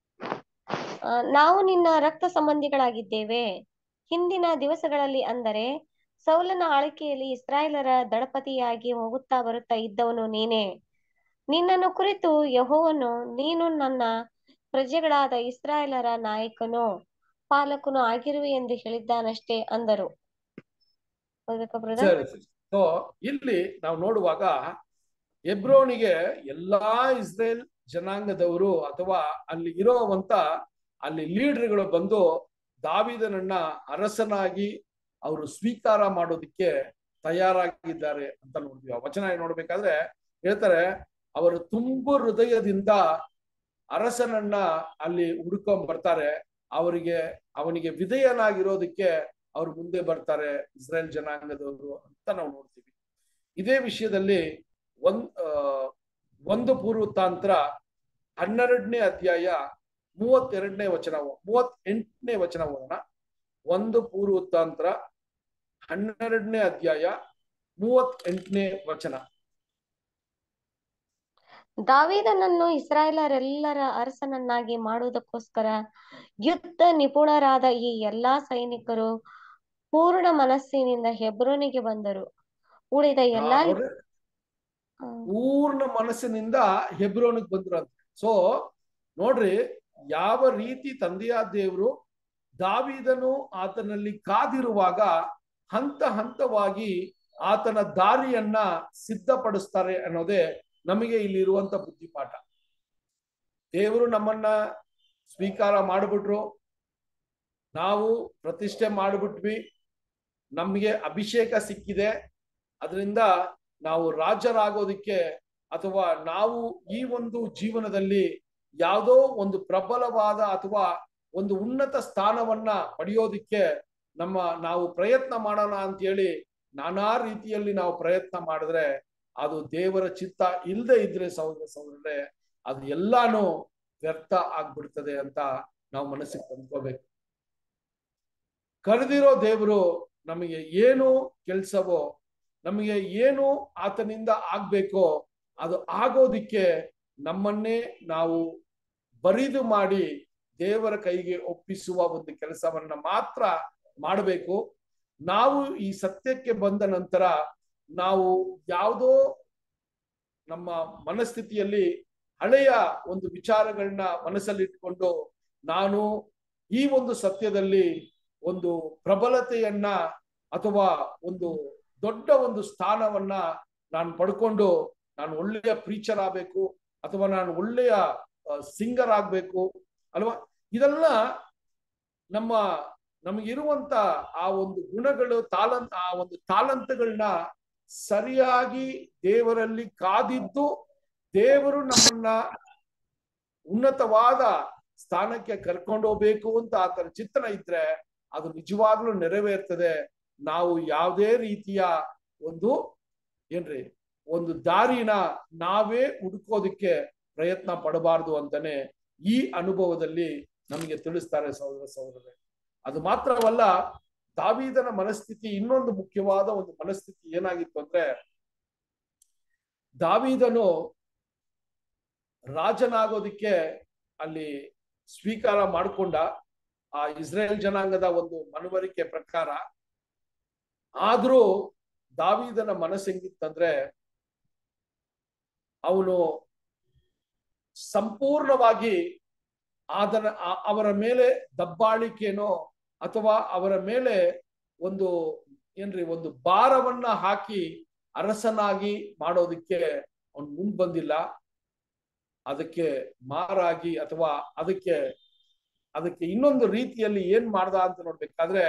ಆ, ನಾವು ನಿನ್ನ ರಕ್ತ ಸಂಬಂಧಿಗಳಾಗಿದ್ದೇವೆ ಹಿಂದಿನ ದಿವಸಗಳಲ್ಲಿ ಅಂದರೆ ಸೌಲನ ಆಳ್ವಿಕೆಯಲ್ಲಿ ಇಸ್ರಾಯೇಲರ ದಳಪತಿಯಾಗಿ ಹೋಗುತ್ತಾ ಬರುತ್ತಾ ಇದ್ದವನು ನೀನೇ ನಿನ್ನನ್ನು ಕುರಿತು ಯೆಹೋವನು ನೀನು ನನ್ನ ಪ್ರಜೆಗಳಾದ ಇಸ್ರಾಯೇಲರ ನಾಯಕನು ಪಾಲಕನು ಆಗಿರುವೆ ಎಂದು ಹೇಳಿದ್ದಾನಷ್ಟೇ ಅಂದರು ಹೌದಕ್ಕ ಬ್ರದರ್ ಸರಿ ಸರಿ ಸೊ ಇಲ್ಲಿ ನಾವು ನೋಡುವಾಗ ಎಬ್ರೋನಿಗೆ ಎಲ್ಲಾ ಇಸ್ರೇಲ್ ಜನಾಂಗದವರು ಅಥವಾ ಅಲ್ಲಿ ಇರೋವಂತ ಅಲ್ಲಿ ಲೀಡರ್ಗಳು ಬಂದು ದಾವಿದನನ್ನ ಅರಸನಾಗಿ ಅವರು ಸ್ವೀಕಾರ ಮಾಡೋದಿಕ್ಕೆ ತಯಾರಾಗಿದ್ದಾರೆ ಅಂತ ನೋಡ್ತೀವಿ ಆ ವಚನ ನೋಡ್ಬೇಕಾದ್ರೆ ಹೇಳ್ತಾರೆ ಅವರು ತುಂಬು ಹೃದಯದಿಂದ ಅರಸನನ್ನ ಅಲ್ಲಿ ಹುಡ್ಕೊಂಡ್ ಬರ್ತಾರೆ ಅವರಿಗೆ ಅವನಿಗೆ ವಿಧೇಯನಾಗಿರೋದಕ್ಕೆ ಅವ್ರು ಮುಂದೆ ಬರ್ತಾರೆ ಇಸ್ರೇಲ್ ಜನಾಂಗದವರು ಅಂತ ನಾವು ನೋಡ್ತೀವಿ ಇದೇ ವಿಷಯದಲ್ಲಿ ಒಂದ್ ಆ, ಒಂದು ಪೂರ್ವತಾಂತ್ರ ಹನ್ನೆರಡನೇ ಅಧ್ಯಾಯ ಮೂವತ್ತೆರಡನೇ ವಚನ ಮೂವತ್ ಎಂಟನೇ ವಚನ ಓದೋಣ ಒಂದು ಪೂರ್ವತಾಂತ್ರ ಹನ್ನೆರಡನೇ ಅಧ್ಯಾಯ ಮೂವತ್ತೆಂಟನೇ ವಚನ ದಾವೀದನನ್ನು ಇಸ್ರಾಯೇಲರೆಲ್ಲರ ಅರಸನನ್ನಾಗಿ ಮಾಡುವುದಕ್ಕೋಸ್ಕರ ಯುದ್ಧ ನಿಪುಣರಾದ ಈ ಎಲ್ಲಾ ಸೈನಿಕರು ಪೂರ್ಣ ಮನಸ್ಸಿನಿಂದ ಹೆಬ್ರೋನಿಗೆ ಬಂದರು ಉಳಿದ ಆ, ಎಲ್ಲಾ ನೋಡ್ರಿ ಪೂರ್ಣ ಮನಸ್ಸಿನಿಂದ ಹೆಬ್ರೋನಿಗೆ ಬಂದ್ರು ಅಂತ ಸೊ ನೋಡ್ರಿ ಯಾವ ರೀತಿ ತಂದೆಯ ದೇವರು ದಾವಿದನು ಆತನಲ್ಲಿ ಕಾದಿರುವಾಗ ಹಂತ ಹಂತವಾಗಿ ಆತನ ದಾರಿಯನ್ನ ಸಿದ್ಧಪಡಿಸ್ತಾರೆ ಅನ್ನೋದೇ ನಮಗೆ ಇಲ್ಲಿರುವಂತ ಬುದ್ಧಿಪಾಠ ದೇವರು ನಮ್ಮನ್ನ ಸ್ವೀಕಾರ ಮಾಡಿಬಿಟ್ರು ನಾವು ಪ್ರತಿಷ್ಠೆ ಮಾಡಿಬಿಟ್ವಿ ನಮಗೆ ಅಭಿಷೇಕ ಸಿಕ್ಕಿದೆ ಅದರಿಂದ ನಾವು ರಾಜರಾಗೋದಿಕ್ಕೆ ಅಥವಾ ನಾವು ಈ ಒಂದು ಜೀವನದಲ್ಲಿ ಯಾವುದೋ ಒಂದು ಪ್ರಬಲವಾದ ಅಥವಾ ಒಂದು ಉನ್ನತ ಸ್ಥಾನವನ್ನ ಪಡೆಯೋದಿಕ್ಕೆ ನಮ್ಮ ನಾವು ಪ್ರಯತ್ನ ಮಾಡೋಣ ಅಂತೇಳಿ ನಾನಾ ರೀತಿಯಲ್ಲಿ ನಾವು ಪ್ರಯತ್ನ ಮಾಡಿದ್ರೆ ಅದು ದೇವರ ಚಿತ್ತ ಇಲ್ಲದೆ ಇದ್ರೆ ಸಹೋದರ ಸಹೋದರರೇ ಅದು ಎಲ್ಲಾನು ವ್ಯರ್ಥ ಆಗ್ಬಿಡ್ತದೆ ಅಂತ ನಾವು ಮನಸ್ಸಿಗೆ ತಂದ್ಕೋಬೇಕು ಕರೆದಿರೋ ದೇವರು ನಮಗೆ ಏನು ಕೆಲ್ಸವೋ ನಮಗೆ ಏನು ಆತನಿಂದ ಆಗ್ಬೇಕೋ ಅದು ಆಗೋದಿಕ್ಕೆ ನಮ್ಮನ್ನೇ ನಾವು ಬರಿದು ಮಾಡಿ ದೇವರ ಕೈಗೆ ಒಪ್ಪಿಸುವ ಒಂದು ಕೆಲಸವನ್ನ ಮಾತ್ರ ಮಾಡಬೇಕು ನಾವು ಈ ಸತ್ಯಕ್ಕೆ ಬಂದ ನಂತರ ನಾವು ಯಾವುದೋ ನಮ್ಮ ಮನಸ್ಥಿತಿಯಲ್ಲಿ ಹಳೆಯ ಒಂದು ವಿಚಾರಗಳನ್ನ ಮನಸ್ಸಲ್ಲಿಟ್ಕೊಂಡು ನಾನು ಈ ಒಂದು ಸತ್ಯದಲ್ಲಿ ಒಂದು ಪ್ರಬಲತೆಯನ್ನ ಅಥವಾ ಒಂದು ದೊಡ್ಡ ಒಂದು ಸ್ಥಾನವನ್ನ ನಾನು ಪಡ್ಕೊಂಡು ನಾನು ಒಳ್ಳೆಯ ಪ್ರೀಚರ್ ಆಗ್ಬೇಕು ಅಥವಾ ನಾನು ಒಳ್ಳೆಯ ಸಿಂಗರ್ ಆಗ್ಬೇಕು ಅಲ್ವಾ ಇದೆಲ್ಲ ನಮ್ಮ ನಮಗಿರುವಂತ ಆ ಒಂದು ಗುಣಗಳು ತಾಲಂತ ಆ ಒಂದು ತಾಲಂತಗಳನ್ನ ಸರಿಯಾಗಿ ದೇವರಲ್ಲಿ ಕಾದಿದ್ದು ದೇವರು ನಮ್ಮನ್ನ ಉನ್ನತವಾದ ಸ್ಥಾನಕ್ಕೆ ಕರ್ಕೊಂಡು ಹೋಗ್ಬೇಕು ಅಂತ ಆತನ ಚಿತ್ತನ ಇದ್ರೆ ಅದು ನಿಜವಾಗ್ಲೂ ನೆರವೇರ್ತದೆ ನಾವು ಯಾವುದೇ ರೀತಿಯ ಒಂದು ಏನ್ರಿ ಒಂದು ದಾರಿನ ನಾವೇ ಹುಡುಕೋದಿಕ್ಕೆ ಪ್ರಯತ್ನ ಪಡಬಾರ್ದು ಅಂತಾನೆ ಈ ಅನುಭವದಲ್ಲಿ ನಮಗೆ ತಿಳಿಸ್ತಾರೆ ಸಹೋದರ ಸಹೋದರರೇ ಅದು ಮಾತ್ರವಲ್ಲ ದಾವೀದನ ಮನಸ್ಥಿತಿ ಇನ್ನೊಂದು ಮುಖ್ಯವಾದ ಒಂದು ಮನಸ್ಥಿತಿ ಏನಾಗಿತ್ತು ಅಂದ್ರೆ ದಾವೀದನು ರಾಜನಾಗೋದಿಕ್ಕೆ ಅಲ್ಲಿ ಸ್ವೀಕಾರ ಮಾಡಿಕೊಂಡ ಆ ಇಸ್ರೇಲ್ ಜನಾಂಗದ ಒಂದು ಮನವರಿಕೆ ಪ್ರಕಾರ ಆದ್ರೂ ದಾವೀದನ ಮನಸ್ಸು ಹೆಂಗಿತ್ತಂದ್ರೆ ಅವನು ಸಂಪೂರ್ಣವಾಗಿ ಅದರ ಅವರ ಮೇಲೆ ದಬ್ಬಾಳಿಕೆನೋ ಅಥವಾ ಅವರ ಮೇಲೆ ಒಂದು ಏನ್ರಿ ಒಂದು ಭಾರವನ್ನ ಹಾಕಿ ಅರಸನಾಗಿ ಮಾಡೋದಕ್ಕೆ ಅವನು ಮುಂದ್ ಬಂದಿಲ್ಲ ಅದಕ್ಕೆ ಮಾರಾಗಿ ಅಥವಾ ಅದಕ್ಕೆ ಅದಕ್ಕೆ ಇನ್ನೊಂದು ರೀತಿಯಲ್ಲಿ ಏನ್ ಮಾಡ್ದ ಅಂತ ನೋಡ್ಬೇಕಾದ್ರೆ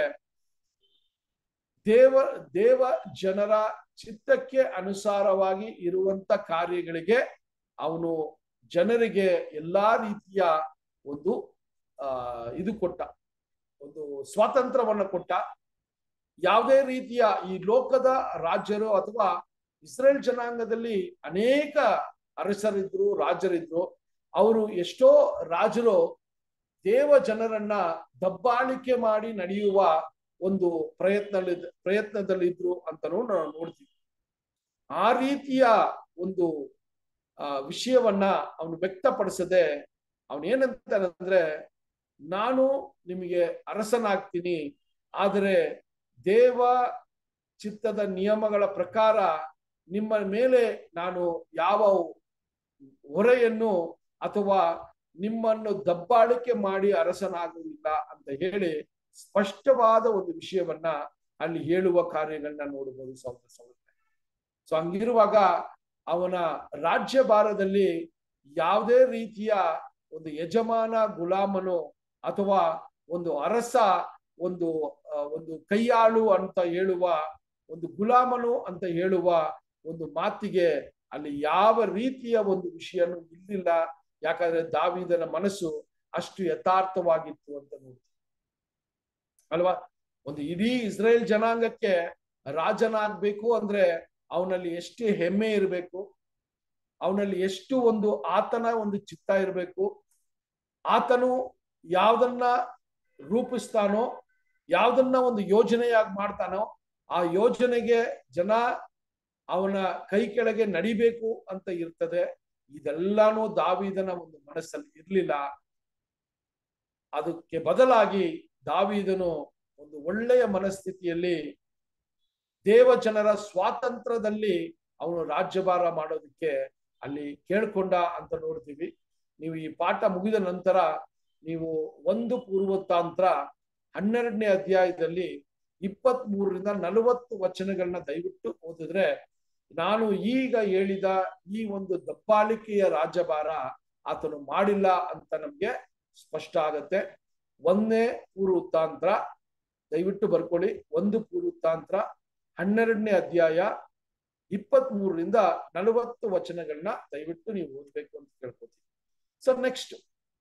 ದೇವ ದೇವ ಜನರ ಚಿತ್ತಕ್ಕೆ ಅನುಸಾರವಾಗಿ ಇರುವಂತ ಕಾರ್ಯಗಳಿಗೆ ಅವನು ಜನರಿಗೆ ಎಲ್ಲಾ ರೀತಿಯ ಒಂದು ಆ ಇದು ಕೊಟ್ಟ ಒಂದು ಸ್ವಾತಂತ್ರ್ಯವನ್ನ ಕೊಟ್ಟ ಯಾವುದೇ ರೀತಿಯ ಈ ಲೋಕದ ರಾಜ್ಯರು ಅಥವಾ ಇಸ್ರೇಲ್ ಜನಾಂಗದಲ್ಲಿ ಅನೇಕ ಅರಸರಿದ್ರು ರಾಜರಿದ್ರು ಅವರು ಎಷ್ಟೋ ರಾಜರು ದೇವ ಜನರನ್ನ ದಬ್ಬಾಳಿಕೆ ಮಾಡಿ ನಡೆಯುವ ಒಂದು ಪ್ರಯತ್ನ ಪ್ರಯತ್ನದಲ್ಲಿದ್ರು ಅಂತನೂ ನಾವು ನೋಡ್ತೀವಿ ಆ ರೀತಿಯ ಒಂದು ಆ ವಿಷಯವನ್ನ ಅವನು ವ್ಯಕ್ತಪಡಿಸದೆ ಅವನು ಏನಂತಾನಂದ್ರೆ ನಾನು ನಿಮಗೆ ಅರಸನಾಗ್ತೀನಿ ಆದರೆ ದೇವ ಚಿತ್ತದ ನಿಯಮಗಳ ಪ್ರಕಾರ ನಿಮ್ಮ ಮೇಲೆ ನಾನು ಯಾವ ಹೊರೆಯನ್ನು ಅಥವಾ ನಿಮ್ಮನ್ನು ದಬ್ಬಾಳಿಕೆ ಮಾಡಿ ಅರಸನಾಗುವುದಿಲ್ಲ ಅಂತ ಹೇಳಿ ಸ್ಪಷ್ಟವಾದ ಒಂದು ವಿಷಯವನ್ನ ಅಲ್ಲಿ ಹೇಳುವ ಕಾರ್ಯಗಳನ್ನ ನೋಡಬಹುದು ಸಹೋದರ ಸಹೋದರ ಸೊ ಹಂಗಿರುವಾಗ ಅವನ ರಾಜ್ಯಭಾರದಲ್ಲಿ ಯಾವುದೇ ರೀತಿಯ ಒಂದು ಯಜಮಾನ ಗುಲಾಮನು ಅಥವಾ ಒಂದು ಅರಸ ಒಂದು ಒಂದು ಕೈಯಾಳು ಅಂತ ಹೇಳುವ ಒಂದು ಗುಲಾಮನು ಅಂತ ಹೇಳುವ ಒಂದು ಮಾತಿಗೆ ಅಲ್ಲಿ ಯಾವ ರೀತಿಯ ಒಂದು ವಿಷಯನೂ ಇಲ್ಲಿಲ್ಲ ಯಾಕಂದ್ರೆ ದಾವಿದನ ಮನಸ್ಸು ಅಷ್ಟು ಯಥಾರ್ಥವಾಗಿತ್ತು ಅಂತ ನೋಡ್ತೀವಿ ಅಲ್ವಾ ಒಂದು ಇಡೀ ಇಸ್ರೇಲ್ ಜನಾಂಗಕ್ಕೆ ರಾಜನಾಗ್ಬೇಕು ಅಂದ್ರೆ ಅವನಲ್ಲಿ ಎಷ್ಟು ಹೆಮ್ಮೆ ಇರಬೇಕು ಅವನಲ್ಲಿ ಎಷ್ಟು ಒಂದು ಆತನ ಒಂದು ಚಿತ್ತ ಇರಬೇಕು ಆತನು ಯಾವ್ದನ್ನ ರೂಪಿಸ್ತಾನೋ ಯಾವ್ದನ್ನ ಒಂದು ಯೋಜನೆಯಾಗಿ ಮಾಡ್ತಾನೋ ಆ ಯೋಜನೆಗೆ ಜನ ಅವನ ಕೈ ಕೆಳಗೆ ನಡಿಬೇಕು ಅಂತ ಇರ್ತದೆ ಇದೆಲ್ಲಾನು ದಾವಿದನ ಒಂದು ಮನಸ್ಸಲ್ಲಿ ಇರ್ಲಿಲ್ಲ ಅದಕ್ಕೆ ಬದಲಾಗಿ ದಾವಿದನು ಒಂದು ಒಳ್ಳೆಯ ಮನಸ್ಥಿತಿಯಲ್ಲಿ ದೇವ ಜನರ ಸ್ವಾತಂತ್ರ್ಯದಲ್ಲಿ ಅವನು ರಾಜ್ಯಭಾರ ಮಾಡೋದಕ್ಕೆ ಅಲ್ಲಿ ಕೇಳ್ಕೊಂಡ ಅಂತ ನೋಡ್ತೀವಿ ನೀವು ಈ ಪಾಠ ಮುಗಿದ ನಂತರ ನೀವು ಒಂದು ಪೂರ್ವತಾಂತ್ರ ಹನ್ನೆರಡನೇ ಅಧ್ಯಾಯದಲ್ಲಿ ಇಪ್ಪತ್ತ್ ಮೂರರಿಂದ ನಲವತ್ತು ವಚನಗಳನ್ನ ದಯವಿಟ್ಟು ಓದಿದ್ರೆ ನಾನು ಈಗ ಹೇಳಿದ ಈ ಒಂದು ದಬ್ಬಾಳಿಕೆಯ ರಾಜ್ಯಭಾರ ಆತನು ಮಾಡಿಲ್ಲ ಅಂತ ನಮ್ಗೆ ಸ್ಪಷ್ಟ ಆಗತ್ತೆ ಒಂದನೇ ಪೂರ್ವತಾಂತ್ರ ದಯವಿಟ್ಟು ಬರ್ಕೊಳ್ಳಿ ಒಂದು ಪೂರ್ವತಾಂತ್ರ ಹನ್ನೆರಡನೇ ಅಧ್ಯಾಯ ಇಪ್ಪತ್ತ್ ಮೂರರಿಂದ ನಲವತ್ತು ವಚನಗಳನ್ನ ದಯವಿಟ್ಟು ನೀವು ಓದ್ಬೇಕು ಅಂತ ಕೇಳ್ಕೊತೀವಿ ಸೊ ನೆಕ್ಸ್ಟ್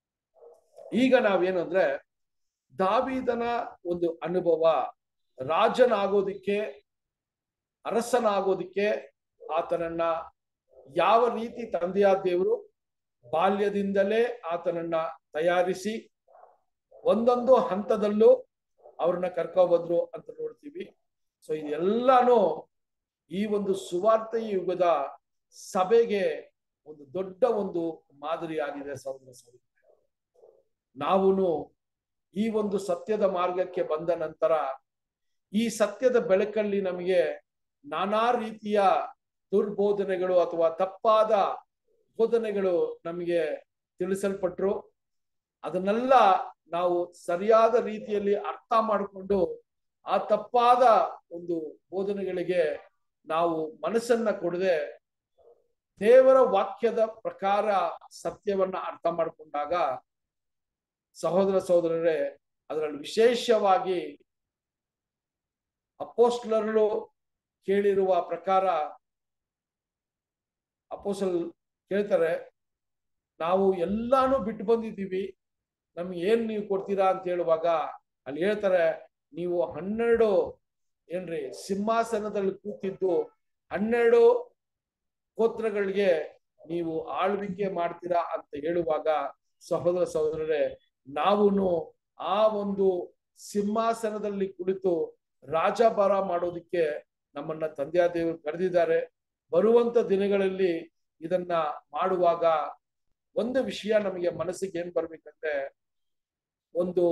ಈಗ ನಾವೇನು ಅಂದ್ರೆ ದಾವಿದನ ಒಂದು ಅನುಭವ ರಾಜನಾಗೋದಿಕ್ಕೆ ಅರಸನಾಗೋದಿಕ್ಕೆ ಆತನನ್ನ ಯಾವ ರೀತಿ ತಂದೆಯಾದ ದೇವರು ಬಾಲ್ಯದಿಂದಲೇ ಆತನನ್ನ ತಯಾರಿಸಿ ಒಂದೊಂದು ಹಂತದಲ್ಲೂ ಅವ್ರನ್ನ ಕರ್ಕೊಬಂದ್ರು ಅಂತ ನೋಡ್ತೀವಿ ಸೊ ಇದೆಲ್ಲಾನು ಈ ಒಂದು ಸುವಾರ್ಥ ಯುಗದ ಸಭೆಗೆ ಒಂದು ದೊಡ್ಡ ಒಂದು ಮಾದರಿಯಾಗಿದೆ ಸಹೋದರ ಸಹೋದರ ನಾವು ಈ ಒಂದು ಸತ್ಯದ ಮಾರ್ಗಕ್ಕೆ ಬಂದ ನಂತರ ಈ ಸತ್ಯದ ಬೆಳಕಲ್ಲಿ ನಮಗೆ ನಾನಾ ರೀತಿಯ ದುರ್ಬೋಧನೆಗಳು ಅಥವಾ ತಪ್ಪಾದ ಬೋಧನೆಗಳು ನಮಗೆ ತಿಳಿಸಲ್ಪಟ್ರು ಅದನ್ನೆಲ್ಲ ನಾವು ಸರಿಯಾದ ರೀತಿಯಲ್ಲಿ ಅರ್ಥ ಮಾಡಿಕೊಂಡು ಆ ತಪ್ಪಾದ ಒಂದು ಬೋಧನೆಗಳಿಗೆ ನಾವು ಮನಸ್ಸನ್ನ ಕೊಡದೆ ದೇವರ ವಾಕ್ಯದ ಪ್ರಕಾರ ಸತ್ಯವನ್ನ ಅರ್ಥ ಮಾಡಿಕೊಂಡಾಗ ಸಹೋದರ ಸಹೋದರರೇ ಅದರಲ್ಲಿ ವಿಶೇಷವಾಗಿ ಅಪೋಸ್ಟ್ಲರು ಕೇಳಿರುವ ಪ್ರಕಾರ ಅಪೋಸಲ್ ಕೇಳ್ತಾರೆ ನಾವು ಎಲ್ಲಾನು ಬಿಟ್ಟು ಬಂದಿದ್ದೀವಿ ನಮ್ಗೆ ಏನ್ ನೀವು ಕೊಡ್ತೀರಾ ಅಂತ ಹೇಳುವಾಗ ಅಲ್ಲಿ ಹೇಳ್ತಾರೆ ನೀವು ಹನ್ನೆರಡು ಏನ್ರಿ ಸಿಂಹಾಸನದಲ್ಲಿ ಕೂತಿದ್ದು ಹನ್ನೆರಡು ಗೋತ್ರಗಳಿಗೆ ನೀವು ಆಳ್ವಿಕೆ ಮಾಡ್ತೀರಾ ಅಂತ ಹೇಳುವಾಗ ಸಹೋದರ ಸಹೋದರರೇ ನಾವು ಆ ಒಂದು ಸಿಂಹಾಸನದಲ್ಲಿ ಕುಳಿತು ರಾಜಭಾರ ಮಾಡೋದಕ್ಕೆ ನಮ್ಮನ್ನ ತಂದೆಯ ದೇವರು ಕರೆದಿದ್ದಾರೆ ಬರುವಂತ ದಿನಗಳಲ್ಲಿ ಇದನ್ನ ಮಾಡುವಾಗ ಒಂದು ವಿಷಯ ನಮಗೆ ಮನಸ್ಸಿಗೆ ಏನ್ ಬರ್ಬೇಕಂದ್ರೆ ಒಂದು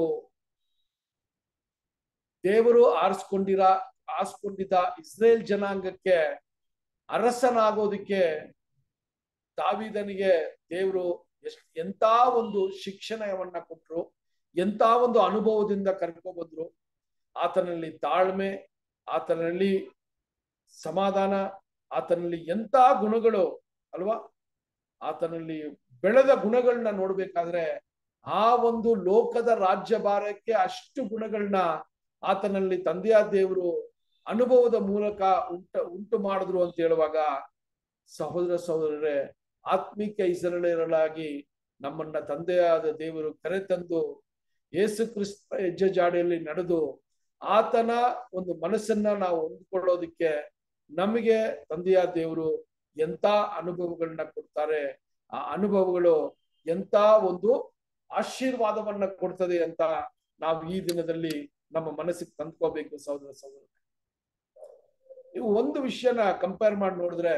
ದೇವರು ಆರಿಸ್ಕೊಂಡಿರ ಆರಿಸ್ಕೊಂಡಿದ್ದ ಇಸ್ರೇಲ್ ಜನಾಂಗಕ್ಕೆ ಅರಸನಾಗೋದಿಕ್ಕೆ ದಾವಿದನಿಗೆ ದೇವರು ಎಷ್ಟ್ ಎಂತ ಒಂದು ಶಿಕ್ಷಣವನ್ನ ಕೊಟ್ರು ಎಂತ ಒಂದು ಅನುಭವದಿಂದ ಕರ್ಕೊ ಬಂದ್ರು ಆತನಲ್ಲಿ ತಾಳ್ಮೆ ಆತನಲ್ಲಿ ಸಮಾಧಾನ ಆತನಲ್ಲಿ ಎಂತ ಗುಣಗಳು ಅಲ್ವಾ ಆತನಲ್ಲಿ ಬೆಳೆದ ಗುಣಗಳನ್ನ ನೋಡ್ಬೇಕಾದ್ರೆ ಆ ಒಂದು ಲೋಕದ ರಾಜ್ಯಭಾರಕ್ಕೆ ಅಷ್ಟು ಗುಣಗಳನ್ನ ಆತನಲ್ಲಿ ತಂದೆಯ ದೇವರು ಅನುಭವದ ಮೂಲಕ ಉಂಟ ಉಂಟು ಮಾಡಿದ್ರು ಅಂತ ಹೇಳುವಾಗ ಸಹೋದರ ಸಹೋದರರೇ ಆತ್ಮಿಕ ಇಸರಳಾಗಿ ನಮ್ಮನ್ನ ತಂದೆಯಾದ ದೇವರು ಕರೆತಂದು ಯೇಸು ಕ್ರಿಸ್ತ ಹೆಜ್ಜೆ ಜಾಡಿಯಲ್ಲಿ ನಡೆದು ಆತನ ಒಂದು ಮನಸ್ಸನ್ನ ನಾವು ಹೊಂದ್ಕೊಳ್ಳೋದಿಕ್ಕೆ ನಮಗೆ ತಂದೆಯ ದೇವರು ಎಂತ ಅನುಭವಗಳನ್ನ ಕೊಡ್ತಾರೆ ಆ ಅನುಭವಗಳು ಎಂತ ಒಂದು ಆಶೀರ್ವಾದವನ್ನ ಕೊಡ್ತದೆ ಅಂತ ನಾವು ಈ ದಿನದಲ್ಲಿ ನಮ್ಮ ಮನಸ್ಸಿಗೆ ತಂದ್ಕೋಬೇಕು ಸಹೋದರ ಸಹೋದರ ನೀವು ಒಂದು ವಿಷಯನ ಕಂಪೇರ್ ಮಾಡಿ ನೋಡಿದ್ರೆ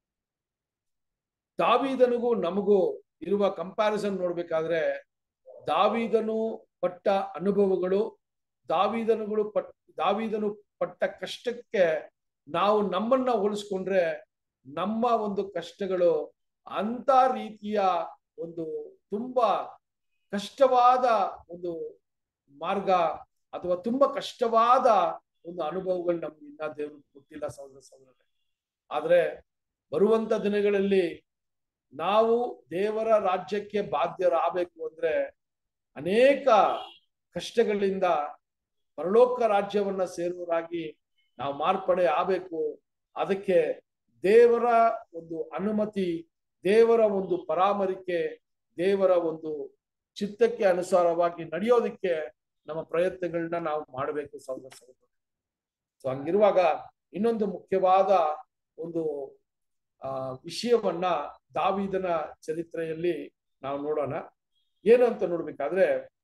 ದಾವಿದನಿಗೂ ನಮಗೂ ಇರುವ ಕಂಪ್ಯಾರಿಸನ್ ನೋಡ್ಬೇಕಾದ್ರೆ ದಾವಿದನು ಪಟ್ಟ ಅನುಭವಗಳು ದಾವಿದನುಗಳು ಪಟ್ ದಾವಿದನು ಪಟ್ಟ ಕಷ್ಟಕ್ಕೆ ನಾವು ನಮ್ಮನ್ನ ಹೋಲಿಸ್ಕೊಂಡ್ರೆ ನಮ್ಮ ಒಂದು ಕಷ್ಟಗಳು ಅಂತ ರೀತಿಯ ಒಂದು ತುಂಬಾ ಕಷ್ಟವಾದ ಒಂದು ಮಾರ್ಗ ಅಥವಾ ತುಂಬಾ ಕಷ್ಟವಾದ ಒಂದು ಅನುಭವಗಳು ನಮ್ಗೆ ಇನ್ನ ದೇವರು ಕೊಟ್ಟಿಲ್ಲ ಸಹೋದರ ಸಹೋದರರೇ ಆದ್ರೆ ಬರುವಂತ ದಿನಗಳಲ್ಲಿ ನಾವು ದೇವರ ರಾಜ್ಯಕ್ಕೆ ಬಾಧ್ಯರಾಗಬೇಕು ಅಂದ್ರೆ ಅನೇಕ ಕಷ್ಟಗಳಿಂದ ಪರಲೋಕ ರಾಜ್ಯವನ್ನ ಸೇರುವರಾಗಿ ನಾವು ಮಾರ್ಪಡೆ ಆಗಬೇಕು ಅದಕ್ಕೆ ದೇವರ ಒಂದು ಅನುಮತಿ ದೇವರ ಒಂದು ಪರಾಮರಿಕೆ ದೇವರ ಒಂದು ಚಿತ್ತಕ್ಕೆ ಅನುಸಾರವಾಗಿ ನಡೆಯೋದಕ್ಕೆ ನಮ್ಮ ಪ್ರಯತ್ನಗಳನ್ನ ನಾವು ಮಾಡಬೇಕು ಸಹೋದರ ಸಹೋದರ ಸೊ ಹಂಗಿರುವಾಗ ಇನ್ನೊಂದು ಮುಖ್ಯವಾದ ಒಂದು ಆ ವಿಷಯವನ್ನ ದಾವಿದನ ಚರಿತ್ರೆಯಲ್ಲಿ ನಾವು ನೋಡೋಣ ಏನು ಅಂತ ನೋಡ್ಬೇಕಾದ್ರೆ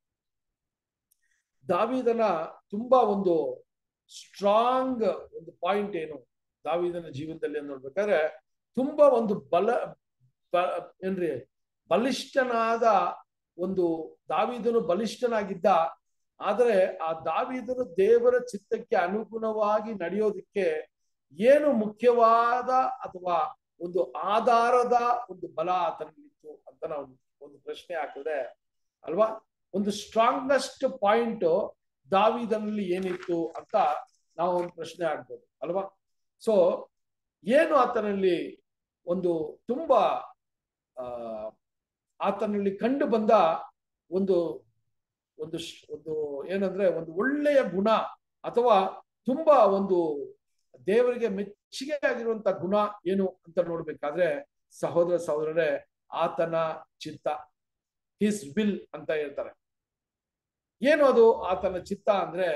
ದಾವಿದನ ತುಂಬಾ ಒಂದು ಸ್ಟ್ರಾಂಗ್ ಒಂದು ಪಾಯಿಂಟ್ ಏನು ದಾವಿದನ ಜೀವನದಲ್ಲಿ ಅಂತ ನೋಡ್ಬೇಕಾದ್ರೆ ತುಂಬಾ ಒಂದು ಬಲ ಏನ್ರಿ ಬಲಿಷ್ಠನಾದ ಒಂದು ದಾವಿದನು ಬಲಿಷ್ಠನಾಗಿದ್ದ ಆದರೆ ಆ ದಾವಿದನು ದೇವರ ಚಿತ್ತಕ್ಕೆ ಅನುಗುಣವಾಗಿ ನಡೆಯೋದಕ್ಕೆ ಏನು ಮುಖ್ಯವಾದ ಅಥವಾ ಒಂದು ಆಧಾರದ ಒಂದು ಬಲ ಆತನಲ್ಲಿತ್ತು ಅಂತ ನಾವು ಒಂದು ಪ್ರಶ್ನೆ ಹಾಕಿದ್ರೆ ಅಲ್ವಾ ಒಂದು ಸ್ಟ್ರಾಂಗೆಸ್ಟ್ ಪಾಯಿಂಟ್ ದಾವಿದನಲ್ಲಿ ಏನಿತ್ತು ಅಂತ ನಾವು ಒಂದು ಪ್ರಶ್ನೆ ಆಗ್ಬೋದು ಅಲ್ವಾ ಸೊ ಏನು ಆತನಲ್ಲಿ ಒಂದು ತುಂಬಾ ಆ ಆತನಲ್ಲಿ ಕಂಡು ಬಂದ ಒಂದು ಒಂದು ಒಂದು ಏನಂದ್ರೆ ಒಂದು ಒಳ್ಳೆಯ ಗುಣ ಅಥವಾ ತುಂಬಾ ಒಂದು ದೇವರಿಗೆ ಮೆಚ್ಚುಗೆ ಆಗಿರುವಂತ ಗುಣ ಏನು ಅಂತ ನೋಡ್ಬೇಕಾದ್ರೆ ಸಹೋದರ ಸಹೋದರರೇ ಆತನ ಚಿತ್ತ ಹಿಸ್ ವಿಲ್ ಅಂತ ಹೇಳ್ತಾರೆ ಏನು ಅದು ಆತನ ಚಿತ್ತ ಅಂದ್ರೆ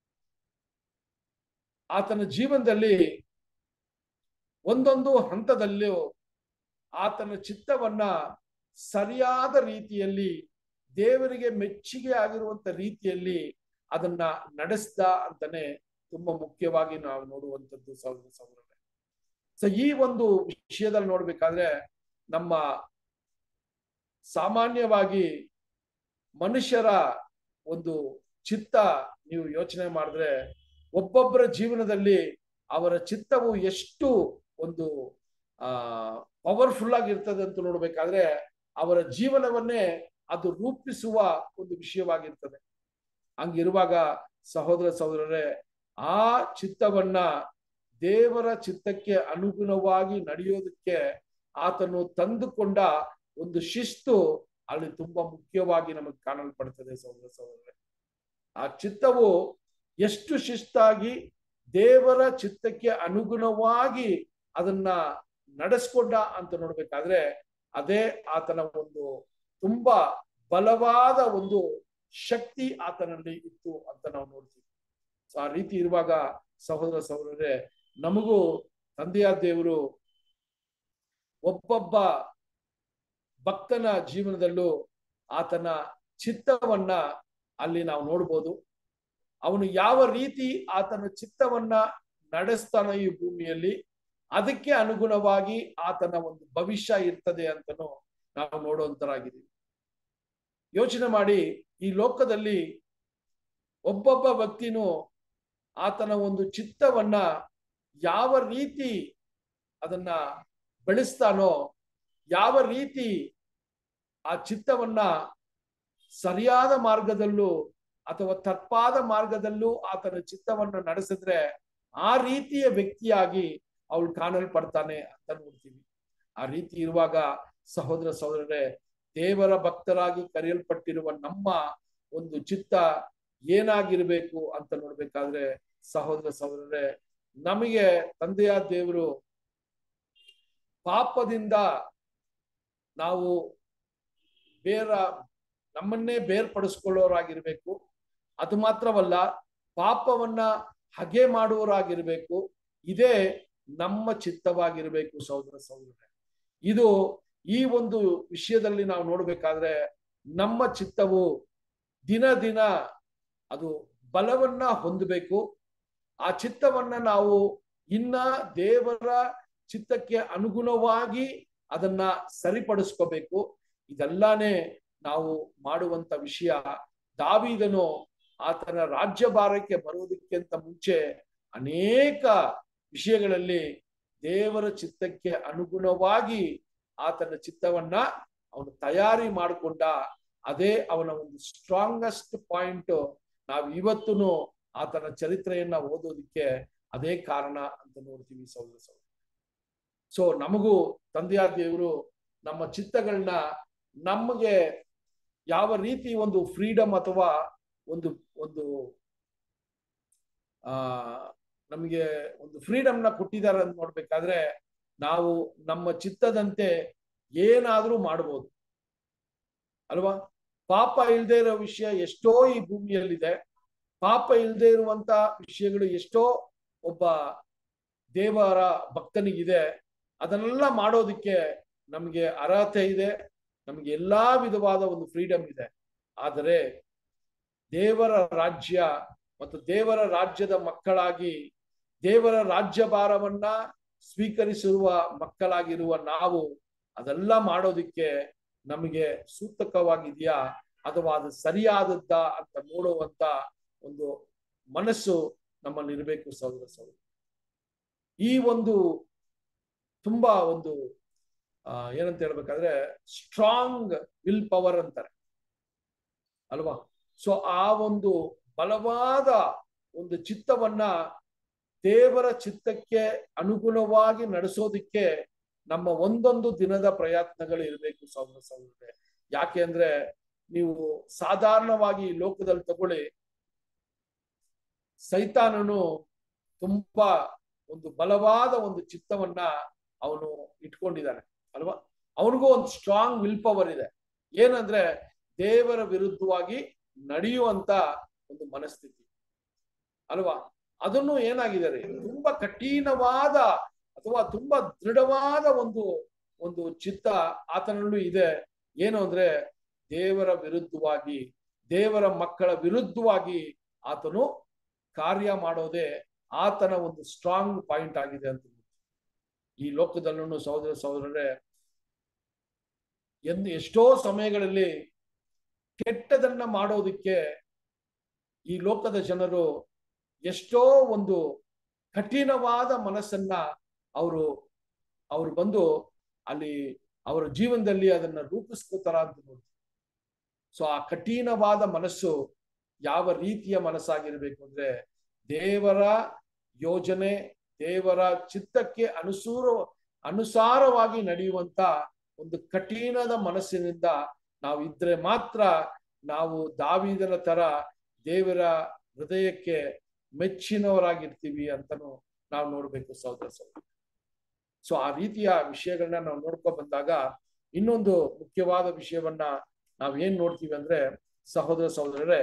ಆತನ ಜೀವನದಲ್ಲಿ ಒಂದೊಂದು ಹಂತದಲ್ಲೂ ಆತನ ಚಿತ್ತವನ್ನ ಸರಿಯಾದ ರೀತಿಯಲ್ಲಿ ದೇವರಿಗೆ ಮೆಚ್ಚುಗೆ ಆಗಿರುವಂತ ರೀತಿಯಲ್ಲಿ ಅದನ್ನ ನಡೆಸ್ದ ಅಂತಾನೆ ತುಂಬಾ ಮುಖ್ಯವಾಗಿ ನಾವು ನೋಡುವಂಥದ್ದು ಸಹೋದರ ಸಹೋದರರೇ ಸೊ ಈ ಒಂದು ವಿಷಯದಲ್ಲಿ ನೋಡ್ಬೇಕಾದ್ರೆ ನಮ್ಮ ಸಾಮಾನ್ಯವಾಗಿ ಮನುಷ್ಯರ ಒಂದು ಚಿತ್ತ ನೀವು ಯೋಚನೆ ಮಾಡಿದ್ರೆ ಒಬ್ಬೊಬ್ಬರ ಜೀವನದಲ್ಲಿ ಅವರ ಚಿತ್ತವು ಎಷ್ಟು ಒಂದು ಆ ಪವರ್ಫುಲ್ ಆಗಿರ್ತದೆ ಅಂತ ನೋಡ್ಬೇಕಾದ್ರೆ ಅವರ ಜೀವನವನ್ನೇ ಅದು ರೂಪಿಸುವ ಒಂದು ವಿಷಯವಾಗಿರ್ತದೆ ಹಂಗಿರುವಾಗ ಸಹೋದರ ಸಹೋದರರೇ ಆ ಚಿತ್ತವನ್ನ ದೇವರ ಚಿತ್ತಕ್ಕೆ ಅನುಗುಣವಾಗಿ ನಡೆಯೋದಕ್ಕೆ ಆತನು ತಂದುಕೊಂಡ ಒಂದು ಶಿಸ್ತು ಅಲ್ಲಿ ತುಂಬಾ ಮುಖ್ಯವಾಗಿ ನಮಗೆ ಕಾಣಲ್ಪಡ್ತದೆ ಸಹೋದರ ಸಹೋದರರೇ ಆ ಚಿತ್ತವು ಎಷ್ಟು ಶಿಸ್ತಾಗಿ ದೇವರ ಚಿತ್ತಕ್ಕೆ ಅನುಗುಣವಾಗಿ ಅದನ್ನ ನಡೆಸ್ಕೊಂಡ ಅಂತ ನೋಡ್ಬೇಕಾದ್ರೆ ಅದೇ ಆತನ ಒಂದು ತುಂಬಾ ಬಲವಾದ ಒಂದು ಶಕ್ತಿ ಆತನಲ್ಲಿ ಇತ್ತು ಅಂತ ನಾವು ನೋಡ್ತೀವಿ ಸೊ ಆ ರೀತಿ ಇರುವಾಗ ಸಹೋದರ ಸಹೋದರರೇ ನಮಗೂ ತಂದೆಯ ದೇವರು ಒಬ್ಬೊಬ್ಬ ಭಕ್ತನ ಜೀವನದಲ್ಲೂ ಆತನ ಚಿತ್ತವನ್ನ ಅಲ್ಲಿ ನಾವು ನೋಡ್ಬೋದು ಅವನು ಯಾವ ರೀತಿ ಆತನ ಚಿತ್ತವನ್ನ ನಡೆಸ್ತಾನೋ ಈ ಭೂಮಿಯಲ್ಲಿ ಅದಕ್ಕೆ ಅನುಗುಣವಾಗಿ ಆತನ ಒಂದು ಭವಿಷ್ಯ ಇರ್ತದೆ ಅಂತನೂ ನಾವು ನೋಡುವಂತರಾಗಿದ್ದೀವಿ ಯೋಚನೆ ಮಾಡಿ ಈ ಲೋಕದಲ್ಲಿ ಒಬ್ಬೊಬ್ಬ ವ್ಯಕ್ತಿನೂ ಆತನ ಒಂದು ಚಿತ್ತವನ್ನ ಯಾವ ರೀತಿ ಅದನ್ನ ಬೆಳೆಸ್ತಾನೋ ಯಾವ ರೀತಿ ಆ ಚಿತ್ತವನ್ನ ಸರಿಯಾದ ಮಾರ್ಗದಲ್ಲೂ ಅಥವಾ ತಪ್ಪಾದ ಮಾರ್ಗದಲ್ಲೂ ಆತನ ಚಿತ್ತವನ್ನ ನಡೆಸಿದ್ರೆ ಆ ರೀತಿಯ ವ್ಯಕ್ತಿಯಾಗಿ ಅವಳು ಕಾಣಲ್ಪಡ್ತಾನೆ ಅಂತ ನೋಡ್ತೀವಿ ಆ ರೀತಿ ಇರುವಾಗ ಸಹೋದರ ಸಹೋದರರೇ ದೇವರ ಭಕ್ತರಾಗಿ ಕರೆಯಲ್ಪಟ್ಟಿರುವ ನಮ್ಮ ಒಂದು ಚಿತ್ತ ಏನಾಗಿರ್ಬೇಕು ಅಂತ ನೋಡ್ಬೇಕಾದ್ರೆ ಸಹೋದರ ಸಹೋದರರೇ ನಮಗೆ ತಂದೆಯ ದೇವರು ಪಾಪದಿಂದ ನಾವು ಬೇರ ನಮ್ಮನ್ನೇ ಬೇರ್ಪಡಿಸ್ಕೊಳ್ಳೋರಾಗಿರ್ಬೇಕು ಅದು ಮಾತ್ರವಲ್ಲ ಪಾಪವನ್ನ ಹಗೆ ಮಾಡುವವರಾಗಿರ್ಬೇಕು ಇದೇ ನಮ್ಮ ಚಿತ್ತವಾಗಿರ್ಬೇಕು ಸಹೋದರ ಸಹೋದರ ಇದು ಈ ಒಂದು ವಿಷಯದಲ್ಲಿ ನಾವು ನೋಡ್ಬೇಕಾದ್ರೆ ನಮ್ಮ ಚಿತ್ತವು ದಿನ ದಿನ ಅದು ಬಲವನ್ನ ಹೊಂದಬೇಕು ಆ ಚಿತ್ತವನ್ನ ನಾವು ಇನ್ನ ದೇವರ ಚಿತ್ತಕ್ಕೆ ಅನುಗುಣವಾಗಿ ಅದನ್ನ ಸರಿಪಡಿಸ್ಕೋಬೇಕು ಇದೆಲ್ಲಾನೇ ನಾವು ಮಾಡುವಂತ ವಿಷಯ ದಾವಿದನು ಆತನ ರಾಜ್ಯಭಾರಕ್ಕೆ ಬರುವುದಕ್ಕಿಂತ ಮುಂಚೆ ಅನೇಕ ವಿಷಯಗಳಲ್ಲಿ ದೇವರ ಚಿತ್ತಕ್ಕೆ ಅನುಗುಣವಾಗಿ ಆತನ ಚಿತ್ತವನ್ನ ಅವನು ತಯಾರಿ ಮಾಡಿಕೊಂಡ ಅದೇ ಅವನ ಒಂದು ಸ್ಟ್ರಾಂಗೆಸ್ಟ್ ಪಾಯಿಂಟ್ ನಾವು ಇವತ್ತೂ ಆತನ ಚರಿತ್ರೆಯನ್ನ ಓದೋದಿಕ್ಕೆ ಅದೇ ಕಾರಣ ಅಂತ ನೋಡ್ತೀವಿ ಸೌರ ಸೌರ ಸೊ ನಮಗೂ ತಂದೆಯ ದೇವರು ನಮ್ಮ ಚಿತ್ತಗಳನ್ನ ನಮಗೆ ಯಾವ ರೀತಿ ಒಂದು ಫ್ರೀಡಮ್ ಅಥವಾ ಒಂದು ಒಂದು ಆ ನಮಗೆ ಒಂದು ಫ್ರೀಡಮ್ನ ಕೊಟ್ಟಿದ್ದಾರೆ ಅಂತ ನೋಡ್ಬೇಕಾದ್ರೆ ನಾವು ನಮ್ಮ ಚಿತ್ತದಂತೆ ಏನಾದ್ರೂ ಮಾಡ್ಬೋದು ಅಲ್ವಾ ಪಾಪ ಇಲ್ಲದೆ ಇರೋ ವಿಷಯ ಎಷ್ಟೋ ಈ ಭೂಮಿಯಲ್ಲಿದೆ ಪಾಪ ಇಲ್ಲದೆ ಇರುವಂತ ವಿಷಯಗಳು ಎಷ್ಟೋ ಒಬ್ಬ ದೇವರ ಭಕ್ತನಿಗಿದೆ ಅದನ್ನೆಲ್ಲ ಮಾಡೋದಕ್ಕೆ ನಮಗೆ ಅರ್ಹತೆ ಇದೆ ನಮಗೆ ಎಲ್ಲಾ ವಿಧವಾದ ಒಂದು ಫ್ರೀಡಮ್ ಇದೆ ಆದರೆ ದೇವರ ರಾಜ್ಯ ಮತ್ತು ದೇವರ ರಾಜ್ಯದ ಮಕ್ಕಳಾಗಿ ದೇವರ ರಾಜ್ಯಭಾರವನ್ನ ಸ್ವೀಕರಿಸಿರುವ ಮಕ್ಕಳಾಗಿರುವ ನಾವು ಅದೆಲ್ಲ ಮಾಡೋದಿಕ್ಕೆ ನಮಗೆ ಸೂತಕವಾಗಿದೆಯಾ ಅಥವಾ ಅದು ಸರಿಯಾದದ್ದ ಅಂತ ನೋಡುವಂತ ಒಂದು ಮನಸ್ಸು ನಮ್ಮಲ್ಲಿ ಇರಬೇಕು ಸಹೋದರ ಸಹೋದರ ಈ ಒಂದು ತುಂಬಾ ಒಂದು ಆ ಏನಂತ ಹೇಳ್ಬೇಕಾದ್ರೆ ಸ್ಟ್ರಾಂಗ್ ವಿಲ್ ಪವರ್ ಅಂತಾರೆ ಅಲ್ವಾ ಸೊ ಆ ಒಂದು ಬಲವಾದ ಒಂದು ಚಿತ್ತವನ್ನ ದೇವರ ಚಿತ್ತಕ್ಕೆ ಅನುಗುಣವಾಗಿ ನಡೆಸೋದಿಕ್ಕೆ ನಮ್ಮ ಒಂದೊಂದು ದಿನದ ಪ್ರಯತ್ನಗಳು ಇರಬೇಕು ಸಹೋದರ ಸಹೋದರರೇ ಯಾಕೆ ಅಂದ್ರೆ ನೀವು ಸಾಧಾರಣವಾಗಿ ಈ ಲೋಕದಲ್ಲಿ ತಗೊಳ್ಳಿ ಸೈತಾನನು ತುಂಬಾ ಒಂದು ಬಲವಾದ ಒಂದು ಚಿತ್ತವನ್ನ ಅವನು ಇಟ್ಕೊಂಡಿದ್ದಾನೆ ಅಲ್ವಾ ಅವನಿಗೂ ಒಂದು ಸ್ಟ್ರಾಂಗ್ ವಿಲ್ ಪವರ್ ಇದೆ ಏನಂದ್ರೆ ದೇವರ ವಿರುದ್ಧವಾಗಿ ನಡೆಯುವಂತ ಒಂದು ಮನಸ್ಥಿತಿ ಅಲ್ವಾ ಅದನ್ನು ಏನಾಗಿದ್ದಾರೆ ತುಂಬಾ ಕಠಿಣವಾದ ಅಥವಾ ತುಂಬಾ ದೃಢವಾದ ಒಂದು ಒಂದು ಚಿತ್ತ ಆತನಲ್ಲೂ ಇದೆ ಏನು ಅಂದ್ರೆ ದೇವರ ವಿರುದ್ಧವಾಗಿ ದೇವರ ಮಕ್ಕಳ ವಿರುದ್ಧವಾಗಿ ಆತನು ಕಾರ್ಯ ಮಾಡೋದೇ ಆತನ ಒಂದು ಸ್ಟ್ರಾಂಗ್ ಪಾಯಿಂಟ್ ಆಗಿದೆ ಅಂತ ಈ ಲೋಕದಲ್ಲೂ ಸಹೋದರ ಸಹೋದರರೇ ಎಂದು ಎಷ್ಟೋ ಸಮಯಗಳಲ್ಲಿ ಕೆಟ್ಟದನ್ನ ಮಾಡೋದಿಕ್ಕೆ ಈ ಲೋಕದ ಜನರು ಎಷ್ಟೋ ಒಂದು ಕಠಿಣವಾದ ಮನಸ್ಸನ್ನ ಅವರು ಅವರು ಬಂದು ಅಲ್ಲಿ ಅವರ ಜೀವನದಲ್ಲಿ ಅದನ್ನ ರೂಪಿಸ್ಕೋತಾರ ಅಂತ ನೋಡಿ ಸೊ ಆ ಕಠಿಣವಾದ ಮನಸ್ಸು ಯಾವ ರೀತಿಯ ಮನಸ್ಸಾಗಿರ್ಬೇಕು ಅಂದ್ರೆ ದೇವರ ಯೋಜನೆ ದೇವರ ಚಿತ್ತಕ್ಕೆ ಅನುಸೂರ ಅನುಸಾರವಾಗಿ ನಡೆಯುವಂತ ಒಂದು ಕಠಿಣದ ಮನಸ್ಸಿನಿಂದ ನಾವು ಇದ್ರೆ ಮಾತ್ರ ನಾವು ದಾವಿದನ ತರ ದೇವರ ಹೃದಯಕ್ಕೆ ಮೆಚ್ಚಿನವರಾಗಿರ್ತೀವಿ ಅಂತನೂ ನಾವು ನೋಡ್ಬೇಕು ಸಹೋದರ ಸಹೋದರ ಸೊ ಆ ರೀತಿಯ ವಿಷಯಗಳನ್ನ ನಾವು ನೋಡ್ಕೊ ಬಂದಾಗ ಇನ್ನೊಂದು ಮುಖ್ಯವಾದ ವಿಷಯವನ್ನ ನಾವ್ ಏನ್ ನೋಡ್ತೀವಿ ಅಂದ್ರೆ ಸಹೋದರ ಸಹೋದರರೇ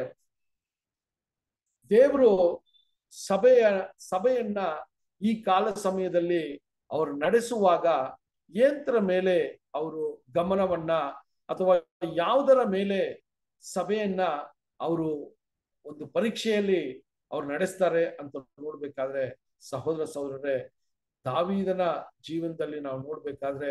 ದೇವರು ಸಭೆಯ ಸಭೆಯನ್ನ ಈ ಕಾಲ ಸಮಯದಲ್ಲಿ ಅವರು ನಡೆಸುವಾಗ ಯಂತ್ರ ಮೇಲೆ ಅವರು ಗಮನವನ್ನ ಅಥವಾ ಯಾವುದರ ಮೇಲೆ ಸಭೆಯನ್ನ ಅವರು ಒಂದು ಪರೀಕ್ಷೆಯಲ್ಲಿ ಅವ್ರು ನಡೆಸ್ತಾರೆ ಅಂತ ನೋಡ್ಬೇಕಾದ್ರೆ ಸಹೋದರ ಸಹೋದರರೇ ದಾವೀದನ ಜೀವನದಲ್ಲಿ ನಾವು ನೋಡ್ಬೇಕಾದ್ರೆ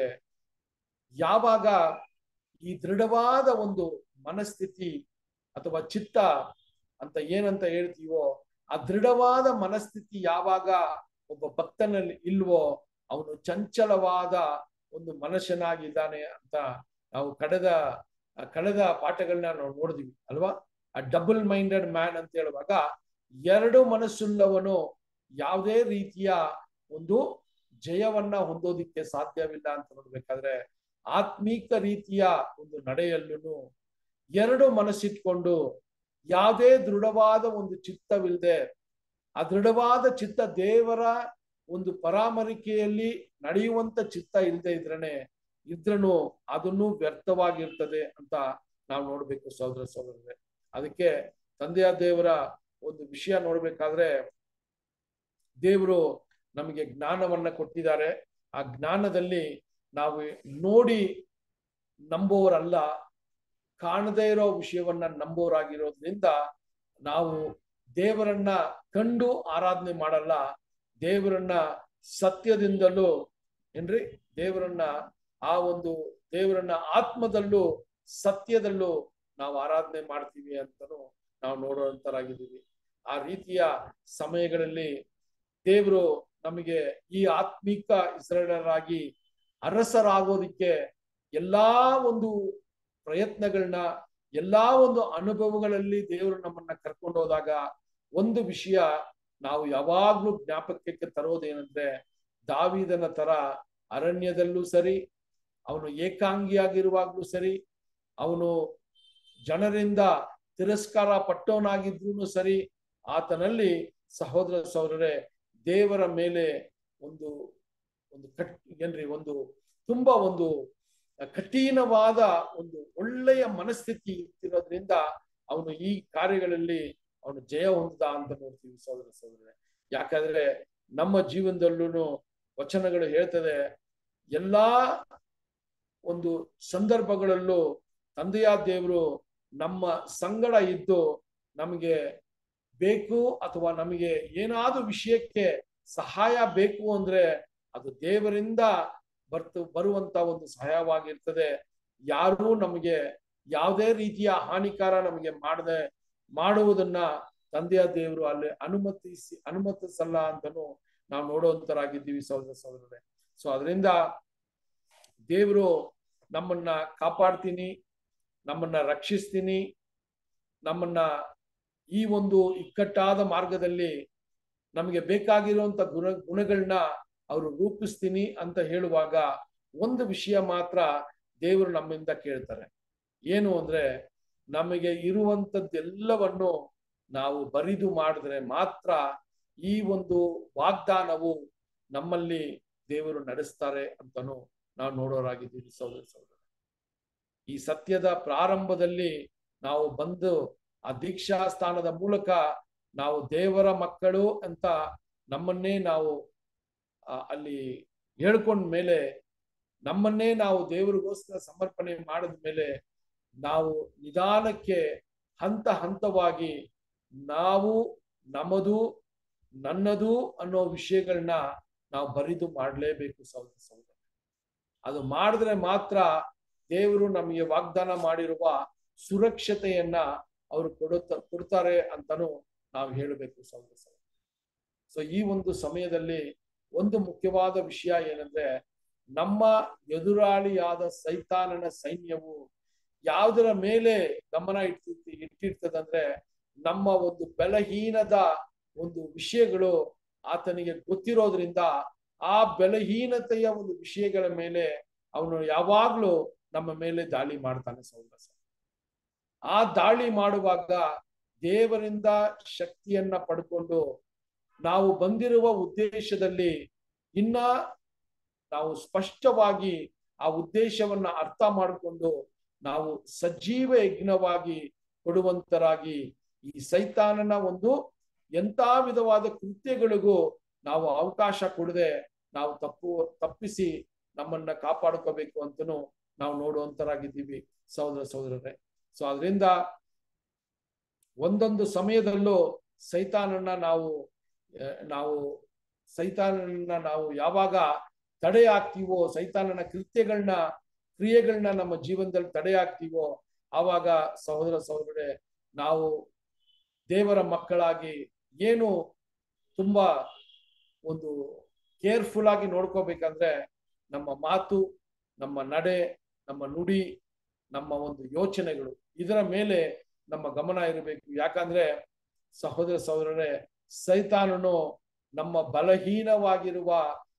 ಯಾವಾಗ ಈ ದೃಢವಾದ ಒಂದು ಮನಸ್ಥಿತಿ ಅಥವಾ ಚಿತ್ತ ಅಂತ ಏನಂತ ಹೇಳ್ತೀವೋ ಆ ದೃಢವಾದ ಮನಸ್ಥಿತಿ ಯಾವಾಗ ಒಬ್ಬ ಭಕ್ತನಲ್ಲಿ ಇಲ್ವೋ ಅವನು ಚಂಚಲವಾದ ಒಂದು ಮನುಷ್ಯನಾಗಿದ್ದಾನೆ ಅಂತ ನಾವು ಕಳೆದ ಕಳೆದ ಪಾಠಗಳನ್ನ ನಾವು ನೋಡಿದ್ವಿ ಅಲ್ವಾ ಆ ಡಬಲ್ ಮೈಂಡೆಡ್ ಮ್ಯಾನ್ ಅಂತ ಹೇಳುವಾಗ ಎರಡು ಮನಸ್ಸುಳ್ಳವನು ಯಾವುದೇ ರೀತಿಯ ಒಂದು ಜಯವನ್ನ ಹೊಂದೋದಿಕ್ಕೆ ಸಾಧ್ಯವಿಲ್ಲ ಅಂತ ನೋಡ್ಬೇಕಾದ್ರೆ ಆತ್ಮೀಕ ರೀತಿಯ ಒಂದು ನಡೆಯಲ್ಲೂ ಎರಡು ಮನಸ್ಸಿಟ್ಕೊಂಡು ಯಾವುದೇ ದೃಢವಾದ ಒಂದು ಚಿತ್ತವಿಲ್ಲದೆ ಆ ದೃಢವಾದ ಚಿತ್ತ ದೇವರ ಒಂದು ಪರಾಮರಿಕೆಯಲ್ಲಿ ನಡೆಯುವಂತ ಚಿತ್ತ ಇಲ್ಲದೆ ಇದ್ರನೆ ಇದ್ರನು ಅದನ್ನು ವ್ಯರ್ಥವಾಗಿರ್ತದೆ ಅಂತ ನಾವು ನೋಡ್ಬೇಕು ಸಹೋದರ ಸಹೋದರರೇ ಅದಕ್ಕೆ ತಂದೆಯ ದೇವರ ಒಂದು ವಿಷಯ ನೋಡ್ಬೇಕಾದ್ರೆ ದೇವರು ನಮಗೆ ಜ್ಞಾನವನ್ನ ಕೊಟ್ಟಿದ್ದಾರೆ ಆ ಜ್ಞಾನದಲ್ಲಿ ನಾವು ನೋಡಿ ನಂಬೋರಲ್ಲ ಕಾಣದೇ ಇರೋ ವಿಷಯವನ್ನ ನಂಬೋರಾಗಿರೋದ್ರಿಂದ ನಾವು ದೇವರನ್ನ ಕಂಡು ಆರಾಧನೆ ಮಾಡಲ್ಲ ದೇವರನ್ನ ಸತ್ಯದಿಂದಲೂ ಏನ್ರಿ ದೇವರನ್ನ ಆ ಒಂದು ದೇವರನ್ನ ಆತ್ಮದಲ್ಲೂ ಸತ್ಯದಲ್ಲೂ ನಾವು ಆರಾಧನೆ ಮಾಡ್ತೀವಿ ಅಂತನೂ ನಾವು ನೋಡುವಂತರಾಗಿದ್ದೀವಿ ಆ ರೀತಿಯ ಸಮಯಗಳಲ್ಲಿ ದೇವರು ನಮಗೆ ಈ ಆತ್ಮಿಕ ಇಸ್ರೇಲರಾಗಿ ಅರಸರಾಗೋದಿಕ್ಕೆ ಎಲ್ಲಾ ಒಂದು ಪ್ರಯತ್ನಗಳನ್ನ ಎಲ್ಲಾ ಒಂದು ಅನುಭವಗಳಲ್ಲಿ ದೇವರು ನಮ್ಮನ್ನ ಕರ್ಕೊಂಡು ಹೋದಾಗ ಒಂದು ವಿಷಯ ನಾವು ಯಾವಾಗ್ಲೂ ಜ್ಞಾಪಕಕ್ಕೆ ತರೋದೇನಂದ್ರೆ ದಾವಿದನ ತರ ಅರಣ್ಯದಲ್ಲೂ ಸರಿ ಅವನು ಏಕಾಂಗಿಯಾಗಿರುವಾಗ್ಲೂ ಸರಿ ಅವನು ಜನರಿಂದ ತಿರಸ್ಕಾರ ಪಟ್ಟವನಾಗಿದ್ರು ಸರಿ ಆತನಲ್ಲಿ ಸಹೋದರ ಸಹೋದರರೇ ದೇವರ ಮೇಲೆ ಒಂದು ಒಂದು ಕಟ್ ಏನ್ರಿ ಒಂದು ತುಂಬಾ ಒಂದು ಕಠಿಣವಾದ ಒಂದು ಒಳ್ಳೆಯ ಮನಸ್ಥಿತಿ ಇರೋದ್ರಿಂದ ಅವನು ಈ ಕಾರ್ಯಗಳಲ್ಲಿ ಅವನು ಜಯ ಹೊಂದ ಅಂತ ನೋಡ್ತೀವಿ ಸಹೋದರ ಸಹೋದರರೇ ಯಾಕಂದ್ರೆ ನಮ್ಮ ಜೀವನದಲ್ಲೂ ವಚನಗಳು ಹೇಳ್ತದೆ ಎಲ್ಲಾ ಒಂದು ಸಂದರ್ಭಗಳಲ್ಲೂ ತಂದೆಯ ದೇವರು ನಮ್ಮ ಸಂಗಡ ಇದ್ದು ನಮಗೆ ಬೇಕು ಅಥವಾ ನಮಗೆ ಏನಾದ್ರೂ ವಿಷಯಕ್ಕೆ ಸಹಾಯ ಬೇಕು ಅಂದ್ರೆ ಅದು ದೇವರಿಂದ ಬರ್ತು ಬರುವಂತ ಒಂದು ಸಹಾಯವಾಗಿರ್ತದೆ ಯಾರೂ ನಮಗೆ ಯಾವುದೇ ರೀತಿಯ ಹಾನಿಕಾರ ನಮಗೆ ಮಾಡದೆ ಮಾಡುವುದನ್ನ ತಂದೆಯ ದೇವರು ಅಲ್ಲಿ ಅನುಮತಿಸಿ ಅನುಮತಿಸಲ್ಲ ಅಂತನೂ ನಾವು ನೋಡುವಂತರಾಗಿದ್ದೀವಿ ಸಹೋದರ ಸಹೋದರರೇ ಸೊ ಅದರಿಂದ ದೇವರು ನಮ್ಮನ್ನ ಕಾಪಾಡ್ತೀನಿ ನಮ್ಮನ್ನ ರಕ್ಷಿಸ್ತೀನಿ ನಮ್ಮನ್ನ ಈ ಒಂದು ಇಕ್ಕಟ್ಟಾದ ಮಾರ್ಗದಲ್ಲಿ ನಮಗೆ ಬೇಕಾಗಿರುವಂತ ಗುಣ ಗುಣಗಳನ್ನ ಅವರು ರೂಪಿಸ್ತೀನಿ ಅಂತ ಹೇಳುವಾಗ ಒಂದು ವಿಷಯ ಮಾತ್ರ ದೇವರು ನಮ್ಮಿಂದ ಕೇಳ್ತಾರೆ ಏನು ಅಂದ್ರೆ ನಮಗೆ ಇರುವಂತದ್ದೆಲ್ಲವನ್ನು ನಾವು ಬರಿದು ಮಾಡಿದ್ರೆ ಮಾತ್ರ ಈ ಒಂದು ವಾಗ್ದಾನವು ನಮ್ಮಲ್ಲಿ ದೇವರು ನಡೆಸ್ತಾರೆ ಅಂತನೂ ನಾವು ನೋಡೋರಾಗಿದ್ದೀವಿ ಸಹೋದರ ಸಹೋದರ ಈ ಸತ್ಯದ ಪ್ರಾರಂಭದಲ್ಲಿ ನಾವು ಬಂದು ಆ ದೀಕ್ಷಾ ಸ್ಥಾನದ ಮೂಲಕ ನಾವು ದೇವರ ಮಕ್ಕಳು ಅಂತ ನಮ್ಮನ್ನೇ ನಾವು ಅಲ್ಲಿ ಹೇಳ್ಕೊಂಡ ಮೇಲೆ ನಮ್ಮನ್ನೇ ನಾವು ದೇವರಿಗೋಸ್ಕರ ಸಮರ್ಪಣೆ ಮಾಡಿದ ಮೇಲೆ ನಾವು ನಿಧಾನಕ್ಕೆ ಹಂತ ಹಂತವಾಗಿ ನಾವು ನಮ್ಮದು ನನ್ನದು ಅನ್ನೋ ವಿಷಯಗಳನ್ನ ನಾವು ಬರಿದು ಮಾಡಲೇಬೇಕು ಸಹೋದರ ಸಹೋದರ ಅದು ಮಾಡಿದ್ರೆ ಮಾತ್ರ ದೇವರು ನಮಗೆ ವಾಗ್ದಾನ ಮಾಡಿರುವ ಸುರಕ್ಷತೆಯನ್ನ ಅವರು ಕೊಡುತ್ತ ಕೊಡ್ತಾರೆ ಅಂತಾನು ನಾವು ಹೇಳಬೇಕು ಸಹೋದರ ಸಹೋದರ ಸೊ ಈ ಒಂದು ಸಮಯದಲ್ಲಿ ಒಂದು ಮುಖ್ಯವಾದ ವಿಷಯ ಏನಂದ್ರೆ ನಮ್ಮ ಎದುರಾಳಿಯಾದ ಸೈತಾನನ ಸೈನ್ಯವು ಯಾವುದರ ಮೇಲೆ ಗಮನ ಇಟ್ಟಿರ್ತಿ ಇಟ್ಟಿರ್ತದಂದ್ರೆ ನಮ್ಮ ಒಂದು ಬಲಹೀನದ ಒಂದು ವಿಷಯಗಳು ಆತನಿಗೆ ಗೊತ್ತಿರೋದ್ರಿಂದ ಆ ಬಲಹೀನತೆಯ ಒಂದು ವಿಷಯಗಳ ಮೇಲೆ ಅವನು ಯಾವಾಗ್ಲೂ ನಮ್ಮ ಮೇಲೆ ದಾಳಿ ಮಾಡ್ತಾನೆ ಸಹೋದರ ಆ ದಾಳಿ ಮಾಡುವಾಗ ದೇವರಿಂದ ಶಕ್ತಿಯನ್ನ ಪಡ್ಕೊಂಡು ನಾವು ಬಂದಿರುವ ಉದ್ದೇಶದಲ್ಲಿ ಇನ್ನ ನಾವು ಸ್ಪಷ್ಟವಾಗಿ ಆ ಉದ್ದೇಶವನ್ನ ಅರ್ಥ ಮಾಡಿಕೊಂಡು ನಾವು ಸಜೀವ ಯಜ್ಞವಾಗಿ ಕೊಡುವಂತರಾಗಿ ಈ ಸೈತಾನನ ಒಂದು ಎಂತ ವಿಧವಾದ ಕೃತ್ಯಗಳಿಗೂ ನಾವು ಅವಕಾಶ ಕೊಡದೆ ನಾವು ತಪ್ಪು ತಪ್ಪಿಸಿ ನಮ್ಮನ್ನ ಕಾಪಾಡ್ಕೋಬೇಕು ಅಂತನೂ ನಾವು ನೋಡುವಂತರಾಗಿದ್ದೀವಿ ಸಹೋದರ ಸಹೋದರರೇ ಸೊ ಅದರಿಂದ ಒಂದೊಂದು ಸಮಯದಲ್ಲೂ ಸೈತಾನನ್ನ ನಾವು ನಾವು ಸೈತಾನನ್ನ ನಾವು ಯಾವಾಗ ತಡೆ ಹಾಕ್ತೀವೋ ಸೈತಾನನ ಕೃತ್ಯಗಳನ್ನ ಕ್ರಿಯೆಗಳನ್ನ ನಮ್ಮ ಜೀವನದಲ್ಲಿ ತಡೆ ಹಾಕ್ತೀವೋ ಆವಾಗ ಸಹೋದರ ಸಹೋದರರೇ ನಾವು ದೇವರ ಮಕ್ಕಳಾಗಿ ಏನು ತುಂಬಾ ಒಂದು ಕೇರ್ಫುಲ್ ಆಗಿ ನೋಡ್ಕೋಬೇಕಂದ್ರೆ ನಮ್ಮ ಮಾತು ನಮ್ಮ ನಡೆ ನಮ್ಮ ನುಡಿ ನಮ್ಮ ಒಂದು ಯೋಚನೆಗಳು ಇದರ ಮೇಲೆ ನಮ್ಮ ಗಮನ ಇರಬೇಕು ಯಾಕಂದ್ರೆ ಸಹೋದರ ಸಹೋದರರೇ ಸೈತಾನನು ನಮ್ಮ ಬಲಹೀನವಾಗಿರುವ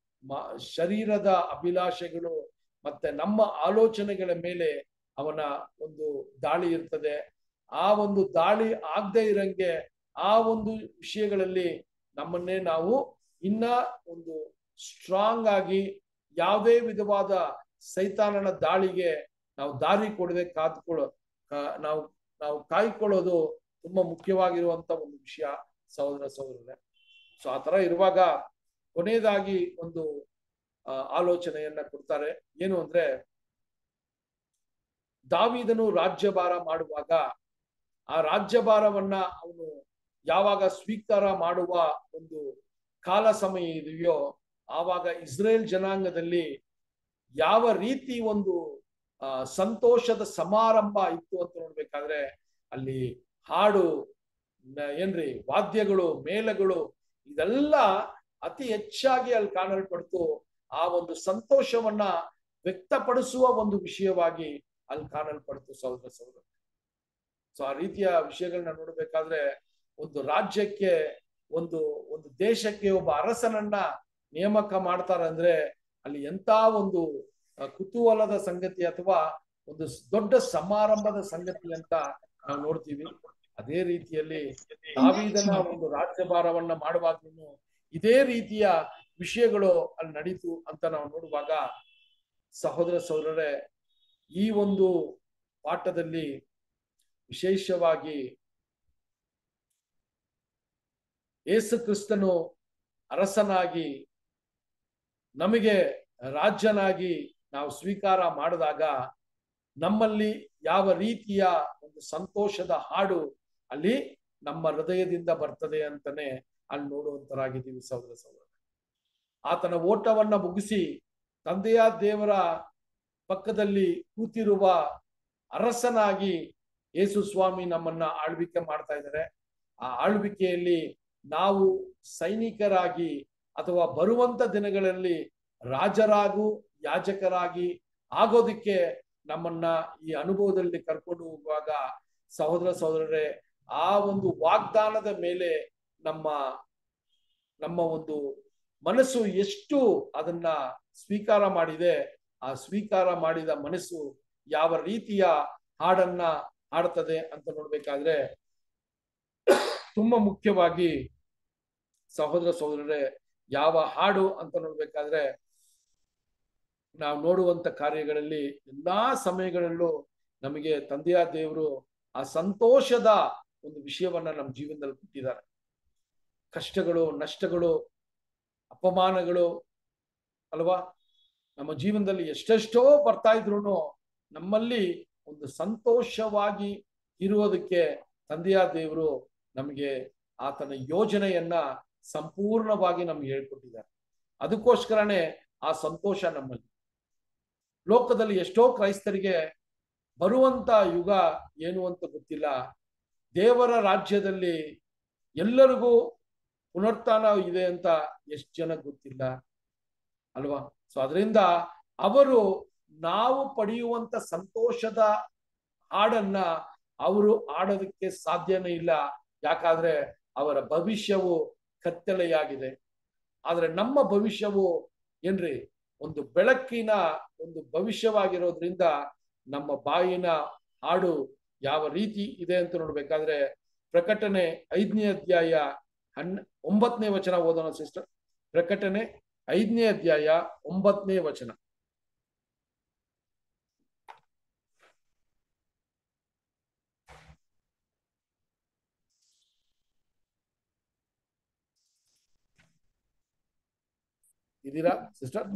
ಶರೀರದ ಅಭಿಲಾಷೆಗಳು ಮತ್ತೆ ನಮ್ಮ ಆಲೋಚನೆಗಳ ಮೇಲೆ ಅವನ ಒಂದು ದಾಳಿ ಇರ್ತದೆ ಆ ಒಂದು ದಾಳಿ ಆಗದೆ ಇರಂಗೆ ಆ ಒಂದು ವಿಷಯಗಳಲ್ಲಿ ನಮ್ಮನ್ನೇ ನಾವು ಇನ್ನ ಒಂದು ಸ್ಟ್ರಾಂಗ್ ಆಗಿ ಯಾವುದೇ ವಿಧವಾದ ಸೈತಾನನ ದಾಳಿಗೆ ನಾವು ದಾರಿ ಕೊಡದೆ ಕಾದ್ಕೊಳ್ಳೋ ನಾವು ನಾವು ಕಾಯ್ಕೊಳ್ಳೋದು ತುಂಬಾ ಮುಖ್ಯವಾಗಿರುವಂತ ಒಂದು ವಿಷಯ ಸಹೋದರ ಸಹೋದರರೇ ಸೊ ಆ ತರ ಇರುವಾಗ ಕೊನೆಯದಾಗಿ ಒಂದು ಆಲೋಚನೆಯನ್ನ ಕೊಡ್ತಾರೆ ಏನು ಅಂದ್ರೆ ದಾವಿದನು ರಾಜ್ಯಭಾರ ಮಾಡುವಾಗ ಆ ರಾಜ್ಯಭಾರವನ್ನ ಅವನು ಯಾವಾಗ ಸ್ವೀಕಾರ ಮಾಡುವ ಒಂದು ಕಾಲ ಸಮಯ ಇದೆಯೋ ಆವಾಗ ಇಸ್ರೇಲ್ ಜನಾಂಗದಲ್ಲಿ ಯಾವ ರೀತಿ ಒಂದು ಆ ಸಂತೋಷದ ಸಮಾರಂಭ ಇತ್ತು ಅಂತ ನೋಡ್ಬೇಕಾದ್ರೆ ಅಲ್ಲಿ ಹಾಡು ಏನ್ರಿ ವಾದ್ಯಗಳು ಮೇಳಗಳು ಇದೆಲ್ಲ ಅತಿ ಹೆಚ್ಚಾಗಿ ಅಲ್ಲಿ ಕಾಣಲ್ಪಡ್ತು ಆ ಒಂದು ಸಂತೋಷವನ್ನ ವ್ಯಕ್ತಪಡಿಸುವ ಒಂದು ವಿಷಯವಾಗಿ ಅಲ್ಲಿ ಕಾಣಲ್ಪಡ್ತು ಸಹೋದರ ಸಹೋದರ ಸೊ ಆ ರೀತಿಯ ವಿಷಯಗಳನ್ನ ನೋಡ್ಬೇಕಾದ್ರೆ ಒಂದು ರಾಜ್ಯಕ್ಕೆ ಒಂದು ಒಂದು ದೇಶಕ್ಕೆ ಒಬ್ಬ ಅರಸನನ್ನ ನೇಮಕ ಮಾಡ್ತಾರೆ ಅಂದ್ರೆ ಅಲ್ಲಿ ಎಂತ ಒಂದು ಕುತೂಹಲದ ಸಂಗತಿ ಅಥವಾ ಒಂದು ದೊಡ್ಡ ಸಮಾರಂಭದ ಸಂಗತಿ ಅಂತ ನಾವು ನೋಡ್ತೀವಿ ಅದೇ ರೀತಿಯಲ್ಲಿ ದಾವಿದನ ಒಂದು ರಾಜ್ಯಭಾರವನ್ನ ಮಾಡುವಾಗ್ಲೂ ಇದೇ ರೀತಿಯ ವಿಷಯಗಳು ಅಲ್ಲಿ ನಡೀತು ಅಂತ ನಾವು ನೋಡುವಾಗ ಸಹೋದರ ಸಹೋದರರೇ ಈ ಒಂದು ಪಾಠದಲ್ಲಿ ವಿಶೇಷವಾಗಿ ಏಸು ಕ್ರಿಸ್ತನು ಅರಸನಾಗಿ ನಮಗೆ ರಾಜ್ಯನಾಗಿ ನಾವು ಸ್ವೀಕಾರ ಮಾಡಿದಾಗ ನಮ್ಮಲ್ಲಿ ಯಾವ ರೀತಿಯ ಒಂದು ಸಂತೋಷದ ಹಾಡು ಅಲ್ಲಿ ನಮ್ಮ ಹೃದಯದಿಂದ ಬರ್ತದೆ ಅಂತಾನೆ ಅಲ್ಲಿ ನೋಡುವಂತರಾಗಿದ್ದೀವಿ ಸಹೋದರ ಸಹೋದರ ಆತನ ಓಟವನ್ನ ಮುಗಿಸಿ ತಂದೆಯ ದೇವರ ಪಕ್ಕದಲ್ಲಿ ಕೂತಿರುವ ಅರಸನಾಗಿ ಯೇಸು ಸ್ವಾಮಿ ನಮ್ಮನ್ನ ಆಳ್ವಿಕೆ ಮಾಡ್ತಾ ಇದ್ದಾರೆ ಆ ಆಳ್ವಿಕೆಯಲ್ಲಿ ನಾವು ಸೈನಿಕರಾಗಿ ಅಥವಾ ಬರುವಂತ ದಿನಗಳಲ್ಲಿ ರಾಜರಾಗು ಯಾಜಕರಾಗಿ ಆಗೋದಿಕ್ಕೆ ನಮ್ಮನ್ನ ಈ ಅನುಭವದಲ್ಲಿ ಕರ್ಕೊಂಡು ಹೋಗುವಾಗ ಸಹೋದರ ಸಹೋದರರೇ ಆ ಒಂದು ವಾಗ್ದಾನದ ಮೇಲೆ ನಮ್ಮ ನಮ್ಮ ಒಂದು ಮನಸ್ಸು ಎಷ್ಟು ಅದನ್ನ ಸ್ವೀಕಾರ ಮಾಡಿದೆ ಆ ಸ್ವೀಕಾರ ಮಾಡಿದ ಮನಸ್ಸು ಯಾವ ರೀತಿಯ ಹಾಡನ್ನ ಹಾಡ್ತದೆ ಅಂತ ನೋಡ್ಬೇಕಾದ್ರೆ ತುಂಬಾ ಮುಖ್ಯವಾಗಿ ಸಹೋದರ ಸಹೋದರರೇ ಯಾವ ಹಾಡು ಅಂತ ನೋಡ್ಬೇಕಾದ್ರೆ ನಾವು ನೋಡುವಂತ ಕಾರ್ಯಗಳಲ್ಲಿ ಎಲ್ಲಾ ಸಮಯಗಳಲ್ಲೂ ನಮಗೆ ತಂದೆಯ ದೇವರು ಆ ಸಂತೋಷದ ಒಂದು ವಿಷಯವನ್ನ ನಮ್ಮ ಜೀವನದಲ್ಲಿ ಕೊಟ್ಟಿದ್ದಾರೆ ಕಷ್ಟಗಳು ನಷ್ಟಗಳು ಅಪಮಾನಗಳು ಅಲ್ವಾ ನಮ್ಮ ಜೀವನದಲ್ಲಿ ಎಷ್ಟೆಷ್ಟೋ ಬರ್ತಾ ಇದ್ರು ನಮ್ಮಲ್ಲಿ ಒಂದು ಸಂತೋಷವಾಗಿ ಇರುವುದಕ್ಕೆ ತಂದೆಯ ದೇವರು ನಮಗೆ ಆತನ ಯೋಜನೆಯನ್ನ ಸಂಪೂರ್ಣವಾಗಿ ನಮ್ಗೆ ಹೇಳ್ಕೊಟ್ಟಿದ್ದಾರೆ ಅದಕ್ಕೋಸ್ಕರನೇ ಆ ಸಂತೋಷ ನಮ್ಮಲ್ಲಿ ಲೋಕದಲ್ಲಿ ಎಷ್ಟೋ ಕ್ರೈಸ್ತರಿಗೆ ಬರುವಂತ ಯುಗ ಏನು ಅಂತ ಗೊತ್ತಿಲ್ಲ ದೇವರ ರಾಜ್ಯದಲ್ಲಿ ಎಲ್ಲರಿಗೂ ಪುನರುತ್ಥಾನ ಇದೆ ಅಂತ ಎಷ್ಟು ಜನ ಗೊತ್ತಿಲ್ಲ ಅಲ್ವಾ ಸೊ ಅದರಿಂದ ಅವರು ನಾವು ಪಡೆಯುವಂತ ಸಂತೋಷದ ಹಾಡನ್ನ ಅವರು ಆಡೋದಕ್ಕೆ ಸಾಧ್ಯನೇ ಇಲ್ಲ ಯಾಕಾದ್ರೆ ಅವರ ಭವಿಷ್ಯವು ಕತ್ತಲೆಯಾಗಿದೆ ಆದ್ರೆ ನಮ್ಮ ಭವಿಷ್ಯವು ಏನ್ರಿ ಒಂದು ಬೆಳಕಿನ ಒಂದು ಭವಿಷ್ಯವಾಗಿರೋದ್ರಿಂದ ನಮ್ಮ ಬಾಯಿನ ಹಾಡು ಯಾವ ರೀತಿ ಇದೆ ಅಂತ ನೋಡ್ಬೇಕಾದ್ರೆ ಪ್ರಕಟಣೆ ಐದನೇ ಅಧ್ಯಾಯ ಹನ್ ಒಂಬತ್ತನೇ ವಚನ ಓದೋಣ ಸಿಸ್ಟರ್ ಪ್ರಕಟಣೆ ಐದನೇ ಅಧ್ಯಾಯ ಒಂಬತ್ತನೇ ವಚನ ಇದೀರಾ ಸಿಸ್ಟರ್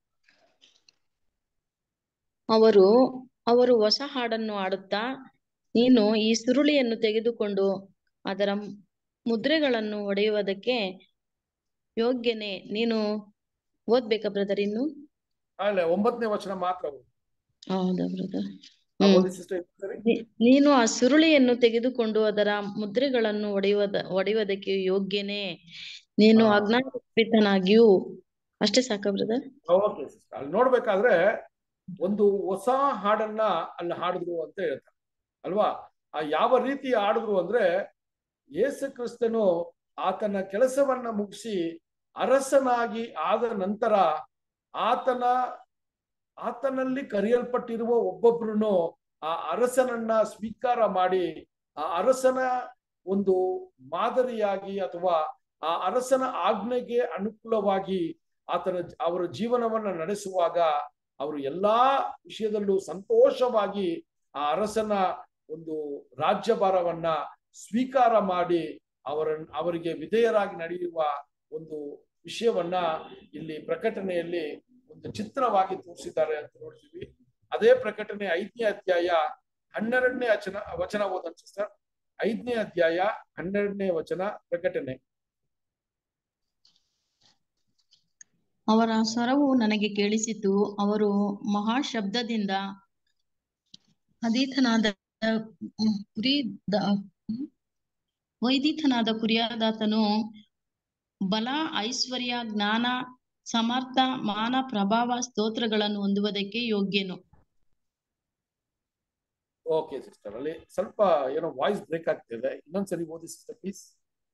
ಅವರು ಅವರು ಹೊಸ ಹಾಡನ್ನು ಹಾಡುತ್ತಾ ನೀನು ಈ ಸುರುಳಿಯನ್ನು ತೆಗೆದುಕೊಂಡು ಅದರ ಮುದ್ರೆಗಳನ್ನು ಒಡೆಯುವುದಕ್ಕೆ ಯೋಗ್ಯನೇ ನೀನು ಓದ್ಬೇಕಾ ಬ್ರದರ್ ಇನ್ನು ಅಲ್ಲ ಒಂಬತ್ತನೇ ವಚನ ಮಾತ್ರ ಓದಿ. ಹೌದಾ ಬ್ರದರ್ ಆ, ಹ್ಮ್ ಓದಿ ಸಿಸ್ಟರ್ ಸರಿ ನೀ- ನೀನು ಆ ಸುರುಳಿಯನ್ನು ತೆಗೆದುಕೊಂಡು ಅದರ ಮುದ್ರೆಗಳನ್ನು ಒಡೆಯುವುದ ಒಡೆಯುವುದಕ್ಕೆ ಯೋಗ್ಯನೇ ನೀನು ಹಾ. ಅಜ್ಞಾನಪೀತನಾಗಿಯೂ ಅಷ್ಟೇ ಸಾಕ ಬ್ರದರ್ ಓಕೆ ಸಿಸ್ಟರ್ ಅಲ್ಲಿ ನೋಡ್ಬೇಕಾದ್ರೆ ಒಂದು ಹೊಸ ಹಾಡನ್ನ ಅಲ್ಲಿ ಹಾಡಿದ್ರು ಅಂತ ಹೇಳ್ತಾರೆ ಅಲ್ವಾ ಆ ಯಾವ ರೀತಿ ಹಾಡಿದ್ರು ಅಂದ್ರೆ ಯೇಸು ಕ್ರಿಸ್ತನು ಆತನ ಕೆಲಸವನ್ನ ಮುಗಿಸಿ ಅರಸನಾಗಿ ಆದ ನಂತರ ಆತನ ಆತನಲ್ಲಿ ಕರೆಯಲ್ಪಟ್ಟಿರುವ ಒಬ್ಬೊಬ್ರು ಆ ಅರಸನನ್ನ ಸ್ವೀಕಾರ ಮಾಡಿ ಆ ಅರಸನ ಒಂದು ಮಾದರಿಯಾಗಿ ಅಥವಾ ಆ ಅರಸನ ಆಜ್ಞೆಗೆ ಅನುಕೂಲವಾಗಿ ಆತನ ಅವರ ಜೀವನವನ್ನ ನಡೆಸುವಾಗ ಅವರು ಎಲ್ಲಾ ವಿಷಯದಲ್ಲೂ ಸಂತೋಷವಾಗಿ ಆ ಅರಸನ ಒಂದು ರಾಜ್ಯಭಾರವನ್ನ ಸ್ವೀಕಾರ ಮಾಡಿ ಅವರ ಅವರಿಗೆ ವಿಧೇಯರಾಗಿ ನಡೆಯುವ ಒಂದು ವಿಷಯವನ್ನ ಇಲ್ಲಿ ಪ್ರಕಟಣೆಯಲ್ಲಿ ಒಂದು ಚಿತ್ರವಾಗಿ ತೋರಿಸಿದ್ದಾರೆ ಅಂತ ನೋಡ್ತೀವಿ ಅದೇ ಪ್ರಕಟಣೆ ಐದನೇ ಅಧ್ಯಾಯ ಹನ್ನೆರಡನೇ ವಚನ ವಚನ ಓದನ್ ಸಿಸ್ಟರ್ ಐದನೇ ಅಧ್ಯಾಯ ಹನ್ನೆರಡನೇ ವಚನ ಪ್ರಕಟಣೆ ಅವರ ಸ್ವರವು ನನಗೆ ಕೇಳಿಸಿತು ಅವರು ಮಹಾಶಬ್ದದಿಂದ ಅದೀತನಾದ ಕುರಿ ವೈದಿತನಾದ ಕುರಿಯಾದಾತನು ಬಲ ಐಶ್ವರ್ಯ ಜ್ಞಾನ ಸಮರ್ಥ ಮಾನ ಪ್ರಭಾವ ಸ್ತೋತ್ರಗಳನ್ನು ಹೊಂದುವುದಕ್ಕೆ ಯೋಗ್ಯನು ಓಕೆ ಸಿಸ್ಟರ್ ಅಲ್ಲಿ ಸ್ವಲ್ಪ ಏನೋ ವಾಯ್ಸ್ ಬ್ರೇಕ್ ಆಗ್ತಿದೆ ಇನ್ನೊಂದ್ಸರಿ ಓದಿ ಸಿಸ್ಟರ್ ಪ್ಲೀಸ್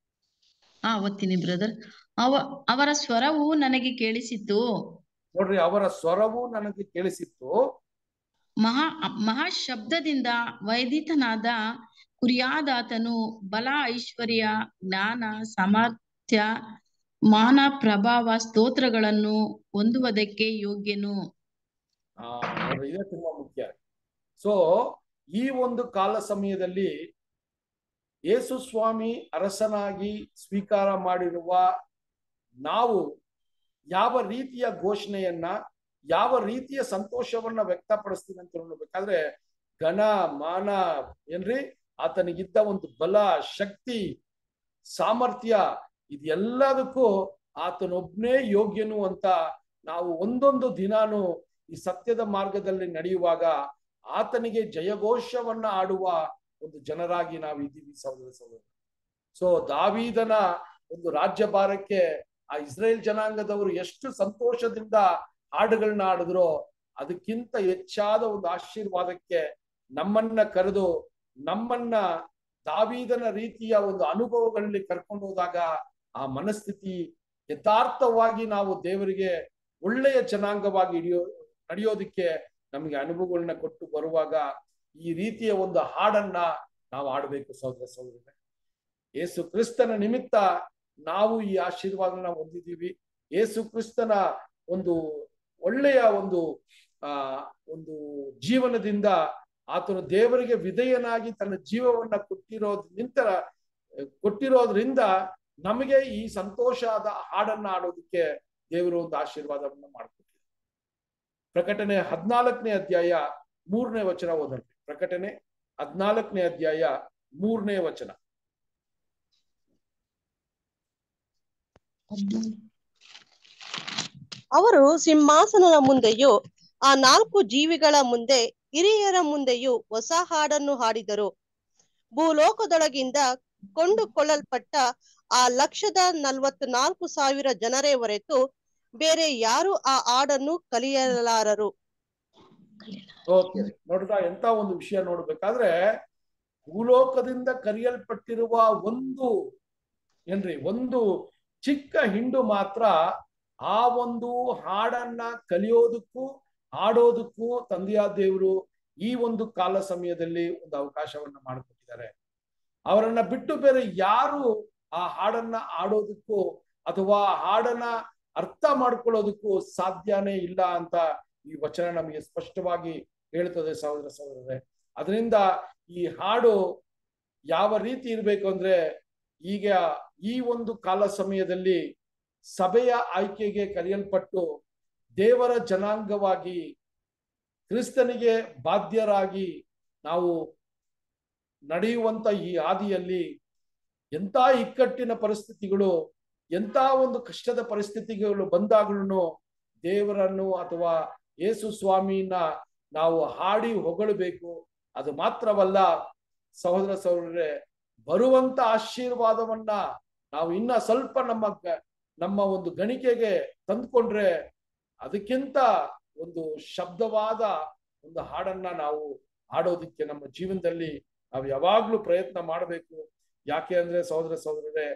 ಆ ಓದ್ತೀನಿ ಬ್ರದರ್ ಅವ ಅವರ ಸ್ವರವು ನನಗೆ ಕೇಳಿಸಿತು ನೋಡ್ರಿ ಅವರ ಸ್ವರವು ನನಗೆ ಕೇಳಿಸಿತ್ತು ಮಹಾ ಮಹಾಶಬ್ದದಿಂದ ವೈದಿತನಾದ ಕುರಿಯಾದಾತನು ಬಲ ಐಶ್ವರ್ಯ ಜ್ಞಾನ ಸಾಮರ್ಥ್ಯ ಮಾನ ಪ್ರಭಾವ ಸ್ತೋತ್ರಗಳನ್ನು ಹೊಂದುವುದಕ್ಕೆ ಯೋಗ್ಯನು ಆ ನೋಡ್ರಿ ಇದೇ ತುಂಬಾ ಮುಖ್ಯ ಸೊ ಈ ಒಂದು ಕಾಲ ಸಮಯದಲ್ಲಿ ಯೇಸು ಸ್ವಾಮಿ ಅರಸನಾಗಿ ಸ್ವೀಕಾರ ಮಾಡಿರುವ ನಾವು ಯಾವ ರೀತಿಯ ಘೋಷಣೆಯನ್ನ ಯಾವ ರೀತಿಯ ಸಂತೋಷವನ್ನ ವ್ಯಕ್ತಪಡಿಸ್ತೀನಿ ಅಂತ ನೋಡ್ಬೇಕಾದ್ರೆ ಘನ ಮಾನ ಏನ್ರಿ ಆತನಿಗಿದ್ದ ಒಂದು ಬಲ ಶಕ್ತಿ ಸಾಮರ್ಥ್ಯ ಇದೆಲ್ಲದಕ್ಕೂ ಆತನೊಬ್ನೇ ಯೋಗ್ಯನು ಅಂತ ನಾವು ಒಂದೊಂದು ದಿನಾನು ಈ ಸತ್ಯದ ಮಾರ್ಗದಲ್ಲಿ ನಡೆಯುವಾಗ ಆತನಿಗೆ ಜಯಘೋಷವನ್ನ ಆಡುವ ಒಂದು ಜನರಾಗಿ ನಾವು ಇದ್ದೀವಿ ಸಹೋದರ ಸಹೋದರ ಸೊ ದಾವೀದನ ಒಂದು ರಾಜ್ಯಭಾರಕ್ಕೆ ಆ ಇಸ್ರೇಲ್ ಜನಾಂಗದವರು ಎಷ್ಟು ಸಂತೋಷದಿಂದ ಹಾಡುಗಳನ್ನ ಆಡಿದ್ರೋ ಅದಕ್ಕಿಂತ ಹೆಚ್ಚಾದ ಒಂದು ಆಶೀರ್ವಾದಕ್ಕೆ ನಮ್ಮನ್ನ ಕರೆದು ನಮ್ಮನ್ನ ದಾವೀದನ ರೀತಿಯ ಒಂದು ಅನುಭವಗಳಲ್ಲಿ ಕರ್ಕೊಂಡು ಹೋದಾಗ ಆ ಮನಸ್ಥಿತಿ ಯಥಾರ್ಥವಾಗಿ ನಾವು ದೇವರಿಗೆ ಒಳ್ಳೆಯ ಜನಾಂಗವಾಗಿ ಹಿಡಿಯೋ ನಡೆಯೋದಿಕ್ಕೆ ನಮಗೆ ಅನುಭವಗಳನ್ನ ಕೊಟ್ಟು ಬರುವಾಗ ಈ ರೀತಿಯ ಒಂದು ಹಾಡನ್ನ ನಾವು ಆಡಬೇಕು ಸಹೋದರ ಸಹೋದರರೇ ಯೇಸು ಕ್ರಿಸ್ತನ ನಿಮಿತ್ತ ನಾವು ಈ ಆಶೀರ್ವಾದನ ಹೊಂದಿದ್ದೀವಿ ಯೇಸು ಕ್ರಿಸ್ತನ ಒಂದು ಒಳ್ಳೆಯ ಒಂದು ಆ ಒಂದು ಜೀವನದಿಂದ ಆತನು ದೇವರಿಗೆ ವಿಧೇಯನಾಗಿ ತನ್ನ ಜೀವವನ್ನ ಕೊಟ್ಟಿರೋದ್ ನಿಂತರ ಕೊಟ್ಟಿರೋದ್ರಿಂದ ನಮಗೆ ಈ ಸಂತೋಷದ ಹಾಡನ್ನ ಆಡೋದಕ್ಕೆ ದೇವರು ಒಂದು ಆಶೀರ್ವಾದವನ್ನ ಮಾಡಿಕೊಟ್ಟಿದ್ದಾರೆ ಪ್ರಕಟಣೆ ಹದಿನಾಲ್ಕನೇ ಅಧ್ಯಾಯ ಮೂರನೇ ವಚನ ಓದಲ್ರಿ ಪ್ರಕಟಣೆ ಹದಿನಾಲ್ಕನೇ ಅಧ್ಯಾಯ ಮೂರನೇ ವಚನ ಅವರು ಸಿಂಹಾಸನದ ಮುಂದೆಯೂ ಆ ನಾಲ್ಕು ಜೀವಿಗಳ ಮುಂದೆ ಹಿರಿಯರ ಮುಂದೆಯೂ ಹೊಸ ಹಾಡನ್ನು ಹಾಡಿದರು ಭೂಲೋಕದೊಳಗಿಂದ ಕೊಂಡುಕೊಳ್ಳಲ್ಪಟ್ಟ ಆ ಲಕ್ಷದ ನಲ್ವತ್ನಾಲ್ಕು ಸಾವಿರ ಜನರೇ ಹೊರತು ಬೇರೆ ಯಾರು ಆ ಹಾಡನ್ನು ಕಲಿಯಲಾರರು ಓಕೆ ನೋಡ್ತಾ ಎಂತ ಒಂದು ವಿಷಯ ನೋಡ್ಬೇಕಾದ್ರೆ ಭೂಲೋಕದಿಂದ ಕರೆಯಲ್ಪಟ್ಟಿರುವ ಒಂದು ಏನ್ರಿ ಒಂದು ಚಿಕ್ಕ ಹಿಂಡು ಮಾತ್ರ ಆ ಒಂದು ಹಾಡನ್ನ ಕಲಿಯೋದಕ್ಕೂ ಹಾಡೋದಕ್ಕೂ ತಂದೆಯ ದೇವರು ಈ ಒಂದು ಕಾಲ ಸಮಯದಲ್ಲಿ ಒಂದು ಅವಕಾಶವನ್ನ ಮಾಡಿಕೊಟ್ಟಿದ್ದಾರೆ ಅವರನ್ನ ಬಿಟ್ಟು ಬೇರೆ ಯಾರು ಆ ಹಾಡನ್ನ ಆಡೋದಕ್ಕೂ ಅಥವಾ ಹಾಡನ್ನ ಅರ್ಥ ಮಾಡ್ಕೊಳ್ಳೋದಕ್ಕೂ ಸಾಧ್ಯನೇ ಇಲ್ಲ ಅಂತ ಈ ವಚನ ನಮಗೆ ಸ್ಪಷ್ಟವಾಗಿ ಹೇಳ್ತದೆ ಸಹೋದರ ಸಹೋದರರೇ ಅದರಿಂದ ಈ ಹಾಡು ಯಾವ ರೀತಿ ಇರಬೇಕು ಅಂದ್ರೆ ಈಗ ಈ ಒಂದು ಕಾಲ ಸಮಯದಲ್ಲಿ ಸಭೆಯ ಆಯ್ಕೆಗೆ ಕರೆಯಲ್ಪಟ್ಟು ದೇವರ ಜನಾಂಗವಾಗಿ ಕ್ರಿಸ್ತನಿಗೆ ಬಾಧ್ಯರಾಗಿ ನಾವು ನಡೆಯುವಂತ ಈ ಹಾದಿಯಲ್ಲಿ ಎಂತ ಇಕ್ಕಟ್ಟಿನ ಪರಿಸ್ಥಿತಿಗಳು ಎಂತ ಒಂದು ಕಷ್ಟದ ಪರಿಸ್ಥಿತಿಗಳು ಬಂದಾಗ್ಲೂ ದೇವರನ್ನು ಅಥವಾ ಯೇಸು ಸ್ವಾಮಿನ ನಾವು ಹಾಡಿ ಹೊಗಳಬೇಕು ಅದು ಮಾತ್ರವಲ್ಲ ಸಹೋದರ ಸಹೋದರರೇ ಬರುವಂತ ಆಶೀರ್ವಾದವನ್ನ ನಾವು ಇನ್ನ ಸ್ವಲ್ಪ ನಮ್ಮ ಗ- ನಮ್ಮ ಒಂದು ಗಣಿಕೆಗೆ ತಂದ್ಕೊಂಡ್ರೆ ಅದಕ್ಕಿಂತ ಒಂದು ಶಬ್ದವಾದ ಒಂದು ಹಾಡನ್ನ ನಾವು ಹಾಡೋದಿಕ್ಕೆ ನಮ್ಮ ಜೀವನದಲ್ಲಿ ನಾವು ಯಾವಾಗ್ಲೂ ಪ್ರಯತ್ನ ಮಾಡಬೇಕು ಯಾಕೆ ಅಂದ್ರೆ ಸಹೋದರ ಸಹೋದರರೇ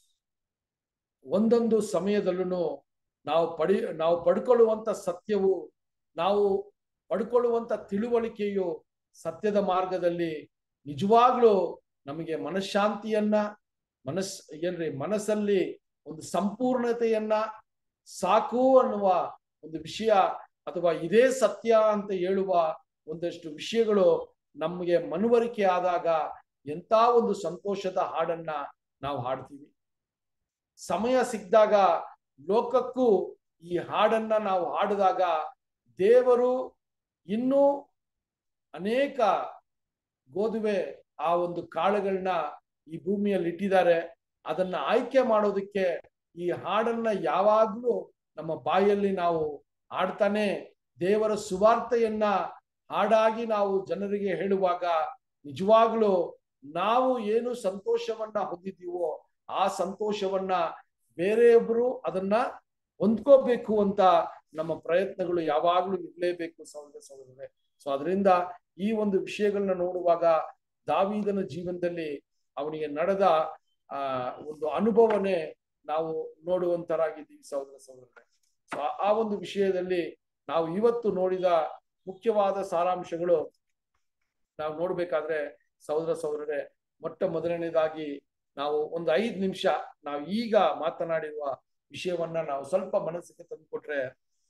ಒಂದೊಂದು ಸಮಯದಲ್ಲೂ ನಾವು ಪಡಿ ನಾವು ಪಡ್ಕೊಳ್ಳುವಂತ ಸತ್ಯವು ನಾವು ಪಡ್ಕೊಳ್ಳುವಂತ ತಿಳುವಳಿಕೆಯು ಸತ್ಯದ ಮಾರ್ಗದಲ್ಲಿ ನಿಜವಾಗ್ಲೂ ನಮಗೆ ಮನಃಶಾಂತಿಯನ್ನ ಮನಸ್ ಏನ್ರಿ ಮನಸ್ಸಲ್ಲಿ ಒಂದು ಸಂಪೂರ್ಣತೆಯನ್ನ ಸಾಕು ಅನ್ನುವ ಒಂದು ವಿಷಯ ಅಥವಾ ಇದೇ ಸತ್ಯ ಅಂತ ಹೇಳುವ ಒಂದಷ್ಟು ವಿಷಯಗಳು ನಮಗೆ ಮನವರಿಕೆ ಆದಾಗ ಎಂತ ಒಂದು ಸಂತೋಷದ ಹಾಡನ್ನ ನಾವು ಹಾಡ್ತೀವಿ ಸಮಯ ಸಿಕ್ಕಿದಾಗ ಲೋಕಕ್ಕೂ ಈ ಹಾಡನ್ನ ನಾವು ಹಾಡಿದಾಗ ದೇವರು ಇನ್ನೂ ಅನೇಕ ಗೋಧುವೆ ಆ ಒಂದು ಕಾಳುಗಳನ್ನ ಈ ಭೂಮಿಯಲ್ಲಿ ಇಟ್ಟಿದ್ದಾರೆ ಅದನ್ನ ಆಯ್ಕೆ ಮಾಡೋದಕ್ಕೆ ಈ ಹಾಡನ್ನ ಯಾವಾಗ್ಲೂ ನಮ್ಮ ಬಾಯಲ್ಲಿ ನಾವು ಹಾಡ್ತಾನೆ ದೇವರ ಸುವಾರ್ತೆಯನ್ನ ಹಾಡಾಗಿ ನಾವು ಜನರಿಗೆ ಹೇಳುವಾಗ ನಿಜವಾಗ್ಲೂ ನಾವು ಏನು ಸಂತೋಷವನ್ನ ಹೊಂದಿದ್ದೀವೋ ಆ ಸಂತೋಷವನ್ನ ಬೇರೆಯೊಬ್ರು ಅದನ್ನ ಹೊಂದ್ಕೋಬೇಕು ಅಂತ ನಮ್ಮ ಪ್ರಯತ್ನಗಳು ಯಾವಾಗ್ಲೂ ಇರಲೇಬೇಕು ಸಹೋದರ ಸಹೋದರರೇ ಸೊ ಅದರಿಂದ ಈ ಒಂದು ವಿಷಯಗಳನ್ನ ನೋಡುವಾಗ ದಾವೀದನ ಜೀವನದಲ್ಲಿ ಅವನಿಗೆ ನಡೆದ ಆ ಒಂದು ಅನುಭವನೇ ನಾವು ನೋಡುವಂತರಾಗಿದ್ದೀವಿ ಸಹೋದರ ಸಹೋದರರೇ ಸೊ ಆ- ಆ ಒಂದು ವಿಷಯದಲ್ಲಿ ನಾವು ಇವತ್ತು ನೋಡಿದ ಮುಖ್ಯವಾದ ಸಾರಾಂಶಗಳು ನಾವು ನೋಡ್ಬೇಕಾದ್ರೆ ಸಹೋದರ ಸಹೋದರರೇ ಮೊಟ್ಟ ಮೊದಲನೇದಾಗಿ ನಾವು ಒಂದು ಐದು ನಿಮಿಷ ನಾವು ಈಗ ಮಾತನಾಡಿರುವ ವಿಷಯವನ್ನ ನಾವು ಸ್ವಲ್ಪ ಮನಸ್ಸಿಗೆ ತಂದುಕೊಟ್ರೆ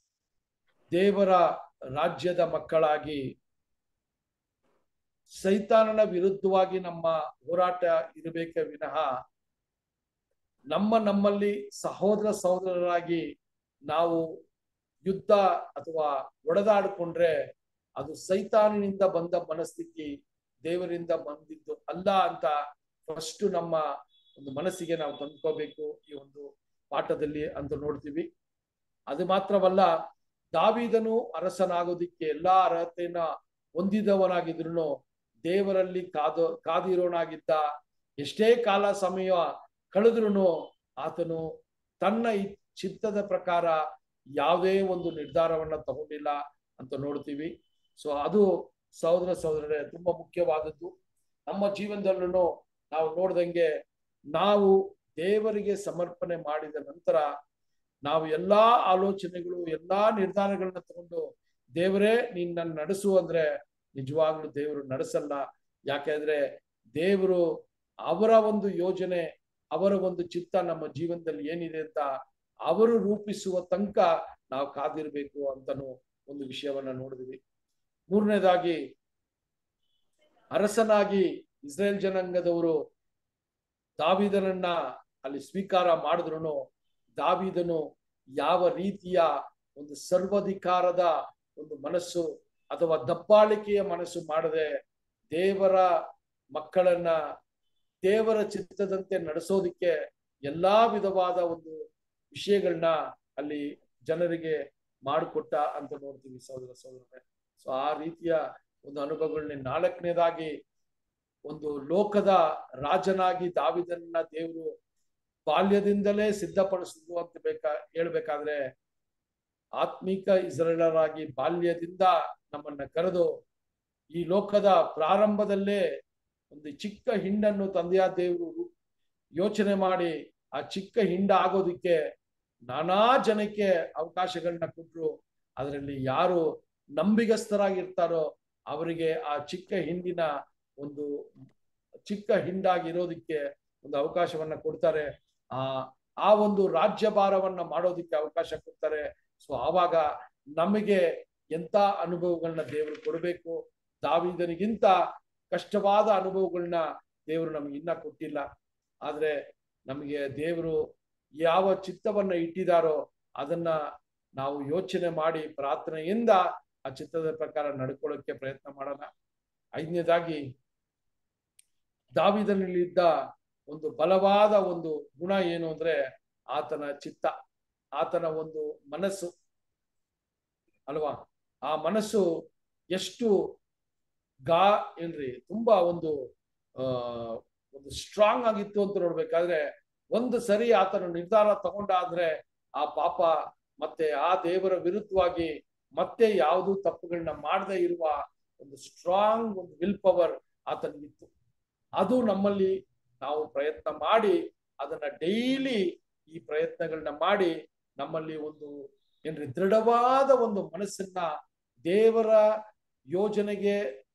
ದೇವರ ರಾಜ್ಯದ ಮಕ್ಕಳಾಗಿ ಸೈತಾನನ ವಿರುದ್ಧವಾಗಿ ನಮ್ಮ ಹೋರಾಟ ಇರಬೇಕೇ ವಿನಃ ನಮ್ಮ ನಮ್ಮಲ್ಲಿ ಸಹೋದರ ಸಹೋದರರಾಗಿ ನಾವು ಯುದ್ಧ ಅಥವಾ ಒಡೆದಾಡಿಕೊಂಡ್ರೆ ಅದು ಸೈತಾನಿನಿಂದ ಬಂದ ಮನಸ್ಥಿತಿ ದೇವರಿಂದ ಬಂದಿದ್ದು ಅಲ್ಲ ಅಂತ ಫಸ್ಟ್ ನಮ್ಮ ಒಂದು ಮನಸ್ಸಿಗೆ ನಾವು ತಂದ್ಕೋಬೇಕು ಈ ಒಂದು ಪಾಠದಲ್ಲಿ ಅಂತ ನೋಡ್ತೀವಿ ಅದು ಮಾತ್ರವಲ್ಲ ದಾವಿದನು ಅರಸನಾಗೋದಿಕ್ಕೆ ಎಲ್ಲಾ ಅರ್ಹತೆಯನ್ನ ಹೊಂದಿದವನಾಗಿದ್ರು ದೇವರಲ್ಲಿ ಕಾದು ಕಾದಿರೋನಾಗಿದ್ದ ಎಷ್ಟೇ ಕಾಲ ಸಮಯ ಕಳೆದ್ರು ಆತನು ತನ್ನ ಇ- ಚಿತ್ತದ ಪ್ರಕಾರ ಯಾವುದೇ ಒಂದು ನಿರ್ಧಾರವನ್ನ ತಗೊಂಡಿಲ್ಲ ಅಂತ ನೋಡ್ತೀವಿ ಸೊ ಅದು ಸಹೋದರ ಸಹೋದರರೇ ತುಂಬಾ ಮುಖ್ಯವಾದದ್ದು ನಮ್ಮ ಜೀವನದಲ್ಲೂ ನಾವು ನೋಡ್ದಂಗೆ ನಾವು ದೇವರಿಗೆ ಸಮರ್ಪಣೆ ಮಾಡಿದ ನಂತರ ನಾವು ಎಲ್ಲಾ ಆಲೋಚನೆಗಳು ಎಲ್ಲಾ ನಿರ್ಧಾರಗಳನ್ನ ತಗೊಂಡು ದೇವರೇ ನೀನ್ ನನ್ನ ನಡೆಸು ಅಂದ್ರೆ ನಿಜವಾಗ್ಲೂ ದೇವರು ನಡೆಸಲ್ಲ ಯಾಕೆಂದ್ರೆ ದೇವರು ಅವರ ಒಂದು ಯೋಜನೆ ಅವರ ಒಂದು ಚಿತ್ತ ನಮ್ಮ ಜೀವನದಲ್ಲಿ ಏನಿದೆ ಅಂತ ಅವರು ರೂಪಿಸುವ ತನಕ ನಾವು ಕಾದಿರ್ಬೇಕು ಅಂತನೂ ಒಂದು ವಿಷಯವನ್ನ ನೋಡಿದ್ವಿ ಮೂರನೇದಾಗಿ ಅರಸನಾಗಿ ಇಸ್ರೇಲ್ ಜನಾಂಗದವರು ದಾವಿದನನ್ನ ಅಲ್ಲಿ ಸ್ವೀಕಾರ ಮಾಡಿದ್ರು ದಾವಿದನು ಯಾವ ರೀತಿಯ ಒಂದು ಸರ್ವಾಧಿಕಾರದ ಒಂದು ಮನಸ್ಸು ಅಥವಾ ದಬ್ಬಾಳಿಕೆಯ ಮನಸ್ಸು ಮಾಡದೆ ದೇವರ ಮಕ್ಕಳನ್ನ ದೇವರ ಚಿತ್ತದಂತೆ ನಡೆಸೋದಿಕ್ಕೆ ಎಲ್ಲಾ ವಿಧವಾದ ಒಂದು ವಿಷಯಗಳನ್ನ ಅಲ್ಲಿ ಜನರಿಗೆ ಮಾಡಿಕೊಟ್ಟ ಅಂತ ನೋಡ್ತೀವಿ ಸಹೋದರ ಸಹೋದರರೇ ಸೊ ಆ ರೀತಿಯ ಒಂದು ಅನುಭವಗಳನ್ನ ನಾಲ್ಕನೇದಾಗಿ ಒಂದು ಲೋಕದ ರಾಜನಾಗಿ ದಾವಿದನ್ನ ದೇವರು ಬಾಲ್ಯದಿಂದಲೇ ಸಿದ್ಧಪಡಿಸಿದ್ರು ಅಂತ ಬೇಕಾ ಹೇಳ್ಬೇಕಾದ್ರೆ ಆತ್ಮಿಕ ಇಸ್ರೇಲರಾಗಿ ಬಾಲ್ಯದಿಂದ ನಮ್ಮನ್ನ ಕರೆದು ಈ ಲೋಕದ ಪ್ರಾರಂಭದಲ್ಲೇ ಒಂದು ಚಿಕ್ಕ ಹಿಂಡನ್ನು ತಂದೆಯ ದೇವರು ಯೋಚನೆ ಮಾಡಿ ಆ ಚಿಕ್ಕ ಹಿಂಡ ಆಗೋದಿಕ್ಕೆ ನಾನಾ ಜನಕ್ಕೆ ಅವಕಾಶಗಳನ್ನ ಕೊಟ್ಟರು ಅದರಲ್ಲಿ ಯಾರು ನಂಬಿಗಸ್ತರಾಗಿರ್ತಾರೋ ಅವರಿಗೆ ಆ ಚಿಕ್ಕ ಹಿಂಡಿನ ಒಂದು ಚಿಕ್ಕ ಹಿಂಡಾಗಿರೋದಿಕ್ಕೆ ಒಂದು ಅವಕಾಶವನ್ನ ಕೊಡ್ತಾರೆ ಆ ಆ ಒಂದು ರಾಜ್ಯಭಾರವನ್ನ ಮಾಡೋದಿಕ್ಕೆ ಅವಕಾಶ ಕೊಡ್ತಾರೆ ಸೊ ಆವಾಗ ನಮಗೆ ಎಂತ ಅನುಭವಗಳನ್ನ ದೇವರು ಕೊಡಬೇಕು ದಾವಿದನಿಗಿಂತ ಕಷ್ಟವಾದ ಅನುಭವಗಳನ್ನ ದೇವರು ನಮ್ಗೆ ಇನ್ನ ಕೊಟ್ಟಿಲ್ಲ ಆದ್ರೆ ನಮಗೆ ದೇವರು ಯಾವ ಚಿತ್ತವನ್ನ ಇಟ್ಟಿದಾರೋ ಅದನ್ನ ನಾವು ಯೋಚನೆ ಮಾಡಿ ಪ್ರಾರ್ಥನೆಯಿಂದ ಆ ಚಿತ್ತದ ಪ್ರಕಾರ ನಡ್ಕೊಳ್ಳೋಕೆ ಪ್ರಯತ್ನ ಮಾಡೋಣ ಐದನೇದಾಗಿ ದಾವಿದನಲ್ಲಿದ್ದ ಒಂದು ಬಲವಾದ ಒಂದು ಗುಣ ಏನು ಅಂದ್ರೆ ಆತನ ಚಿತ್ತ ಆತನ ಒಂದು ಮನಸ್ಸು ಅಲ್ವಾ ಆ ಮನಸ್ಸು ಎಷ್ಟು ಗಾ ಏನ್ರಿ ತುಂಬಾ ಒಂದು ಆ ಒಂದು ಸ್ಟ್ರಾಂಗ್ ಆಗಿತ್ತು ಅಂತ ನೋಡ್ಬೇಕಾದ್ರೆ ಒಂದು ಸರಿ ಆತನ ನಿರ್ಧಾರ ತಗೊಂಡಾದ್ರೆ ಆ ಪಾಪ ಮತ್ತೆ ಆ ದೇವರ ವಿರುದ್ಧವಾಗಿ ಮತ್ತೆ ಯಾವುದು ತಪ್ಪುಗಳನ್ನ ಮಾಡದೇ ಇರುವ ಒಂದು ಸ್ಟ್ರಾಂಗ್ ಒಂದು ವಿಲ್ ಪವರ್ ಆತನಿಗಿತ್ತು ಅದು ನಮ್ಮಲ್ಲಿ ನಾವು ಪ್ರಯತ್ನ ಮಾಡಿ ಅದನ್ನ ಡೈಲಿ ಈ ಪ್ರಯತ್ನಗಳನ್ನ ಮಾಡಿ ನಮ್ಮಲ್ಲಿ ಒಂದು ಏನ್ರಿ ದೃಢವಾದ ಒಂದು ಮನಸ್ಸನ್ನ ದೇವರ ಯೋಜನೆಗೆ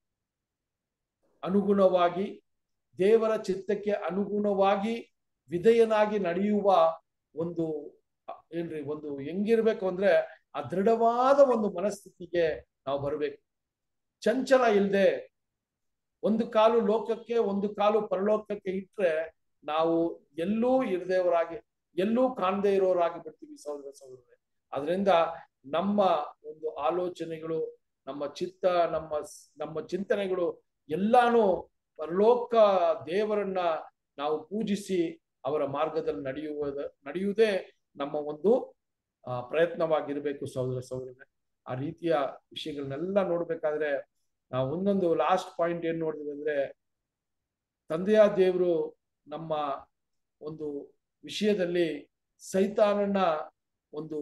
ಅನುಗುಣವಾಗಿ ದೇವರ ಚಿತ್ತಕ್ಕೆ ಅನುಗುಣವಾಗಿ ವಿಧೇಯನಾಗಿ ನಡೆಯುವ ಒಂದು ಏನ್ರಿ ಒಂದು ಹೆಂಗಿರ್ಬೇಕು ಅಂದ್ರೆ ಆ ದೃಢವಾದ ಒಂದು ಮನಸ್ಥಿತಿಗೆ ನಾವು ಬರಬೇಕು ಚಂಚಲ ಇಲ್ಲದೆ ಒಂದು ಕಾಲು ಲೋಕಕ್ಕೆ ಒಂದು ಕಾಲು ಪರಲೋಕಕ್ಕೆ ಇಟ್ರೆ ನಾವು ಎಲ್ಲೂ ಇರದೇವರಾಗಿ ಎಲ್ಲೂ ಕಾಣದೇ ಇರೋರಾಗಿ ಬಿಡ್ತೀವಿ ಸಹೋದರ ಸಹೋದರರೇ ಅದರಿಂದ ನಮ್ಮ ಒಂದು ಆಲೋಚನೆಗಳು ನಮ್ಮ ಚಿತ್ತ ನಮ್ಮ ನಮ್ಮ ಚಿಂತನೆಗಳು ಎಲ್ಲಾನು ಪರಲೋಕ ದೇವರನ್ನ ನಾವು ಪೂಜಿಸಿ ಅವರ ಮಾರ್ಗದಲ್ಲಿ ನಡೆಯುವುದ ನಡೆಯುವುದೇ ನಮ್ಮ ಒಂದು ಆ ಪ್ರಯತ್ನವಾಗಿರ್ಬೇಕು ಸಹೋದರ ಸಹೋದರರೇ ಆ ರೀತಿಯ ವಿಷಯಗಳನ್ನೆಲ್ಲ ನೋಡ್ಬೇಕಾದ್ರೆ ನಾವು ಒಂದೊಂದು ಲಾಸ್ಟ್ ಪಾಯಿಂಟ್ ಏನ್ ನೋಡಿದ್ವಿ ಅಂದ್ರೆ ತಂದೆಯ ದೇವರು ನಮ್ಮ ಒಂದು ವಿಷಯದಲ್ಲಿ ಸೈತಾನನ ಒಂದು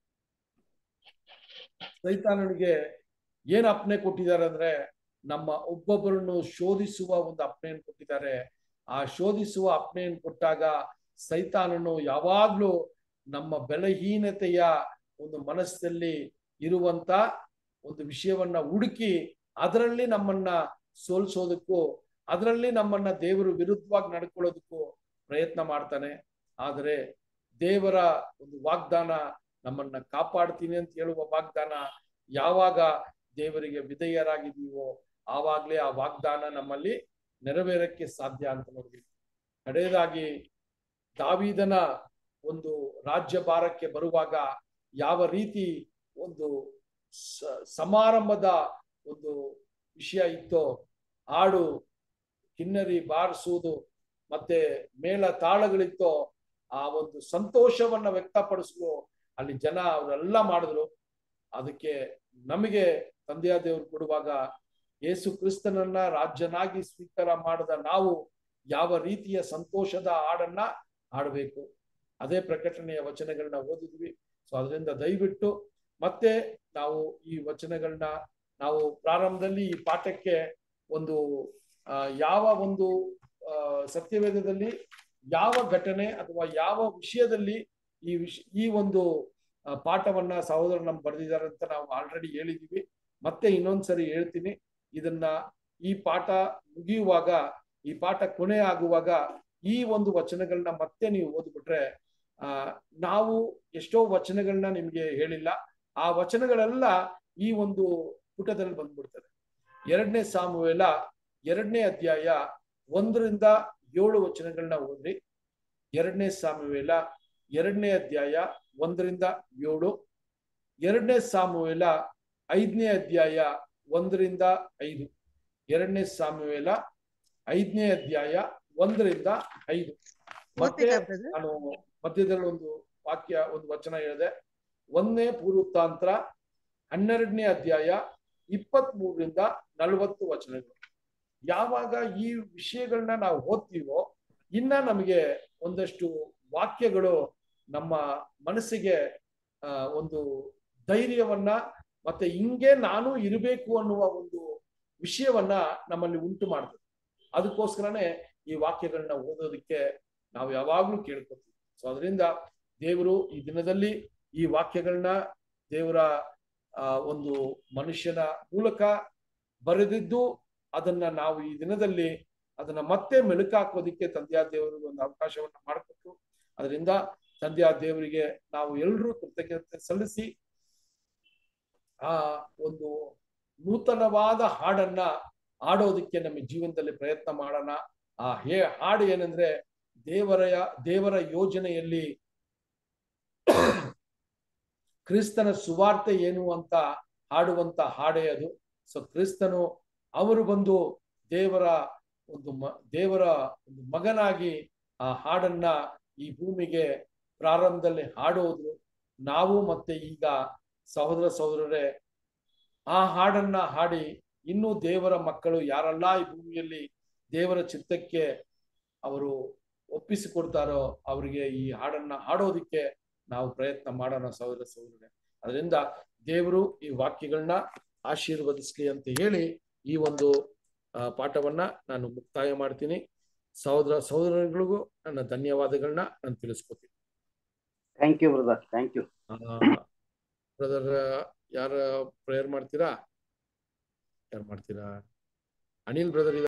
ಸೈತಾನನಿಗೆ ಏನ್ ಅಪ್ನೆ ಕೊಟ್ಟಿದ್ದಾರೆ ಅಂದ್ರೆ ನಮ್ಮ ಒಬ್ಬೊಬ್ಬರನ್ನು ಶೋಧಿಸುವ ಒಂದು ಅಪ್ನೆಯನ್ನು ಕೊಟ್ಟಿದ್ದಾರೆ ಆ ಶೋಧಿಸುವ ಅಪ್ನೆಯನ್ನು ಕೊಟ್ಟಾಗ ಸೈತಾನನು ಯಾವಾಗ್ಲೂ ನಮ್ಮ ಬಲಹೀನತೆಯ ಒಂದು ಮನಸ್ಸಲ್ಲಿ ಇರುವಂತ ಒಂದು ವಿಷಯವನ್ನ ಹುಡುಕಿ ಅದರಲ್ಲಿ ನಮ್ಮನ್ನ ಸೋಲ್ಸೋದಕ್ಕೂ ಅದರಲ್ಲಿ ನಮ್ಮನ್ನ ದೇವರು ವಿರುದ್ಧವಾಗಿ ನಡ್ಕೊಳ್ಳೋದಕ್ಕೂ ಪ್ರಯತ್ನ ಮಾಡ್ತಾನೆ ಆದರೆ ದೇವರ ಒಂದು ವಾಗ್ದಾನ ನಮ್ಮನ್ನ ಕಾಪಾಡ್ತೀನಿ ಅಂತ ಹೇಳುವ ವಾಗ್ದಾನ ಯಾವಾಗ ದೇವರಿಗೆ ವಿಧೇಯರಾಗಿದ್ದೀವೋ ಆವಾಗ್ಲೇ ಆ ವಾಗ್ದಾನ ನಮ್ಮಲ್ಲಿ ನೆರವೇರಕ್ಕೆ ಸಾಧ್ಯ ಅಂತ ನೋಡ್ತೀವಿ ಕಡೆಯದಾಗಿ ದಾವಿದನ ಒಂದು ರಾಜ್ಯ ಭಾರಕ್ಕೆ ಬರುವಾಗ ಯಾವ ರೀತಿ ಒಂದು ಸಮಾರಂಭದ ಒಂದು ವಿಷಯ ಇತ್ತೋ ಹಾಡು ಕಿನ್ನರಿ ಬಾರಿಸುವುದು ಮತ್ತೆ ಮೇಳ ತಾಳಗಳಿತ್ತೋ ಆ ಒಂದು ಸಂತೋಷವನ್ನ ವ್ಯಕ್ತಪಡಿಸಲು ಅಲ್ಲಿ ಜನ ಅವರೆಲ್ಲ ಮಾಡಿದ್ರು ಅದಕ್ಕೆ ನಮಗೆ ತಂದೆಯ ದೇವರು ಕೊಡುವಾಗ ಯೇಸು ಕ್ರಿಸ್ತನನ್ನ ರಾಜ್ಯನಾಗಿ ಸ್ವೀಕಾರ ಮಾಡದ ನಾವು ಯಾವ ರೀತಿಯ ಸಂತೋಷದ ಹಾಡನ್ನ ಹಾಡಬೇಕು ಅದೇ ಪ್ರಕಟಣೆಯ ವಚನಗಳನ್ನ ಓದಿದ್ವಿ ಸೊ ಅದರಿಂದ ದಯವಿಟ್ಟು ಮತ್ತೆ ನಾವು ಈ ವಚನಗಳನ್ನ ನಾವು ಪ್ರಾರಂಭದಲ್ಲಿ ಈ ಪಾಠಕ್ಕೆ ಒಂದು ಯಾವ ಒಂದು ಸತ್ಯವೇದದಲ್ಲಿ ಯಾವ ಘಟನೆ ಅಥವಾ ಯಾವ ವಿಷಯದಲ್ಲಿ ಈ ವಿಷ ಈ ಒಂದು ಪಾಠವನ್ನ ಸಹೋದರ ನಮ್ ಬರೆದಿದ್ದಾರೆ ಅಂತ ನಾವು ಆಲ್ರೆಡಿ ಹೇಳಿದೀವಿ ಮತ್ತೆ ಇನ್ನೊಂದ್ಸರಿ ಹೇಳ್ತೀನಿ ಇದನ್ನ ಈ ಪಾಠ ಮುಗಿಯುವಾಗ ಈ ಪಾಠ ಕೊನೆ ಆಗುವಾಗ ಈ ಒಂದು ವಚನಗಳನ್ನ ಮತ್ತೆ ನೀವು ಓದ್ಬಿಟ್ರೆ ಆ ನಾವು ಎಷ್ಟೋ ವಚನಗಳನ್ನ ನಿಮ್ಗೆ ಹೇಳಿಲ್ಲ ಆ ವಚನಗಳೆಲ್ಲ ಈ ಒಂದು ಪುಟದಲ್ಲಿ ಬಂದ್ಬಿಡ್ತದೆ ಎರಡನೇ ಸಾಮುವೇಲ ಎರಡನೇ ಅಧ್ಯಾಯ ಒಂದರಿಂದ ಏಳು ವಚನಗಳನ್ನ ಓದ್ರಿ ಎರಡನೇ ಸಾಮುವೇಲ ಎರಡನೇ ಅಧ್ಯಾಯ ಒಂದರಿಂದ ಏಳು ಎರಡನೇ ಸಾಮುವೇಲ ಐದನೇ ಅಧ್ಯಾಯ ಒಂದರಿಂದ ಐದು ಎರಡನೇ ಸಾಮುವೇಲ ಐದನೇ ಅಧ್ಯಾಯ ಒಂದರಿಂದ ಐದು ಮತ್ತೆ ನಾನು ಮಧ್ಯದಲ್ಲಿ ಒಂದು ವಾಕ್ಯ ಒಂದು ವಚನ ಹೇಳಿದೆ ಒಂದನೇ ಪೂರ್ವತಾಂತ್ರ ಹನ್ನೆರಡನೇ ಅಧ್ಯಾಯ ಇಪ್ಪತ್ತ್ ಮೂರರಿಂದ ನಲವತ್ತು ವಚನಗಳು ಯಾವಾಗ ಈ ವಿಷಯಗಳನ್ನ ನಾವು ಓದ್ತೀವೋ ಇನ್ನ ನಮಗೆ ಒಂದಷ್ಟು ವಾಕ್ಯಗಳು ನಮ್ಮ ಮನಸ್ಸಿಗೆ ಆ, ಒಂದು ಧೈರ್ಯವನ್ನ ಮತ್ತೆ ಹಿಂಗೆ ನಾನು ಇರಬೇಕು ಅನ್ನುವ ಒಂದು ವಿಷಯವನ್ನ ನಮ್ಮಲ್ಲಿ ಉಂಟು ಮಾಡ್ತದೆ ಅದಕ್ಕೋಸ್ಕರನೇ ಈ ವಾಕ್ಯಗಳನ್ನ ಓದೋದಕ್ಕೆ ನಾವು ಯಾವಾಗ್ಲೂ ಕೇಳ್ಕೊತೀವಿ ಸೊ ಅದರಿಂದ ದೇವರು ಈ ದಿನದಲ್ಲಿ ಈ ವಾಕ್ಯಗಳನ್ನ ದೇವರ ಆ, ಒಂದು ಮನುಷ್ಯನ ಮೂಲಕ ಬರೆದಿದ್ದು ಅದನ್ನ ನಾವು ಈ ದಿನದಲ್ಲಿ ಅದನ್ನ ಮತ್ತೆ ಮೆಲುಕಾಕೋದಿಕ್ಕೆ ತಂದೆಯ ದೇವರಿಗೆ ಒಂದು ಅವಕಾಶವನ್ನ ಮಾಡಿಕೊಟ್ರು ಅದರಿಂದ ತಂದೆಯ ದೇವರಿಗೆ ನಾವು ಎಲ್ಲರೂ ಕೃತಜ್ಞತೆ ಸಲ್ಲಿಸಿ ಆ ಒಂದು ನೂತನವಾದ ಹಾಡನ್ನ ಆಡೋದಕ್ಕೆ ನಮ್ಮ ಜೀವನದಲ್ಲಿ ಪ್ರಯತ್ನ ಮಾಡೋಣ ಆ ಹೇ ಹಾಡು ಏನಂದ್ರೆ ದೇವರ ದೇವರ ಯೋಜನೆಯಲ್ಲಿ ಕ್ರಿಸ್ತನ ಸುವಾರ್ತೆ ಏನು ಅಂತ ಹಾಡುವಂತ ಹಾಡೇ ಅದು ಸೊ ಕ್ರಿಸ್ತನು ಅವರು ಬಂದು ದೇವರ ಒಂದು ಮ ದೇವರ ಒಂದು ಮಗನಾಗಿ ಆ ಹಾಡನ್ನ ಈ ಭೂಮಿಗೆ ಪ್ರಾರಂಭದಲ್ಲಿ ಹಾಡೋದ್ರು ನಾವು ಮತ್ತೆ ಈಗ ಸಹೋದರ ಸಹೋದರರೇ ಆ ಹಾಡನ್ನ ಹಾಡಿ ಇನ್ನೂ ದೇವರ ಮಕ್ಕಳು ಯಾರೆಲ್ಲ ಈ ಭೂಮಿಯಲ್ಲಿ ದೇವರ ಚಿತ್ತಕ್ಕೆ ಅವರು ಒಪ್ಪಿಸಿಕೊಡ್ತಾರೋ ಅವರಿಗೆ ಈ ಹಾಡನ್ನ ಹಾಡೋದಿಕ್ಕೆ ನಾವು ಪ್ರಯತ್ನ ಮಾಡೋಣ ಸಹೋದರ ಸಹೋದರರೇ ಅದರಿಂದ ದೇವರು ಈ ವಾಕ್ಯಗಳನ್ನ ಆಶೀರ್ವದಿಸ್ಲಿ ಅಂತ ಹೇಳಿ ಈ ಒಂದು ಆ, ಪಾಠವನ್ನ ನಾನು ಮುಕ್ತಾಯ ಮಾಡ್ತೀನಿ ಸಹೋದರ ಸಹೋದರಗಳಿಗೂ ನನ್ನ ಧನ್ಯವಾದಗಳನ್ನ ನಾನು ತಿಳಿಸ್ಕೊತೀನಿ thank you brother thank you brother ಯಾರ ಪ್ರೇಯರ್ ಮಾಡ್ತೀರಾ ಯಾರು ಮಾಡ್ತೀರಾ ಅನಿಲ್ ಬ್ರದರ್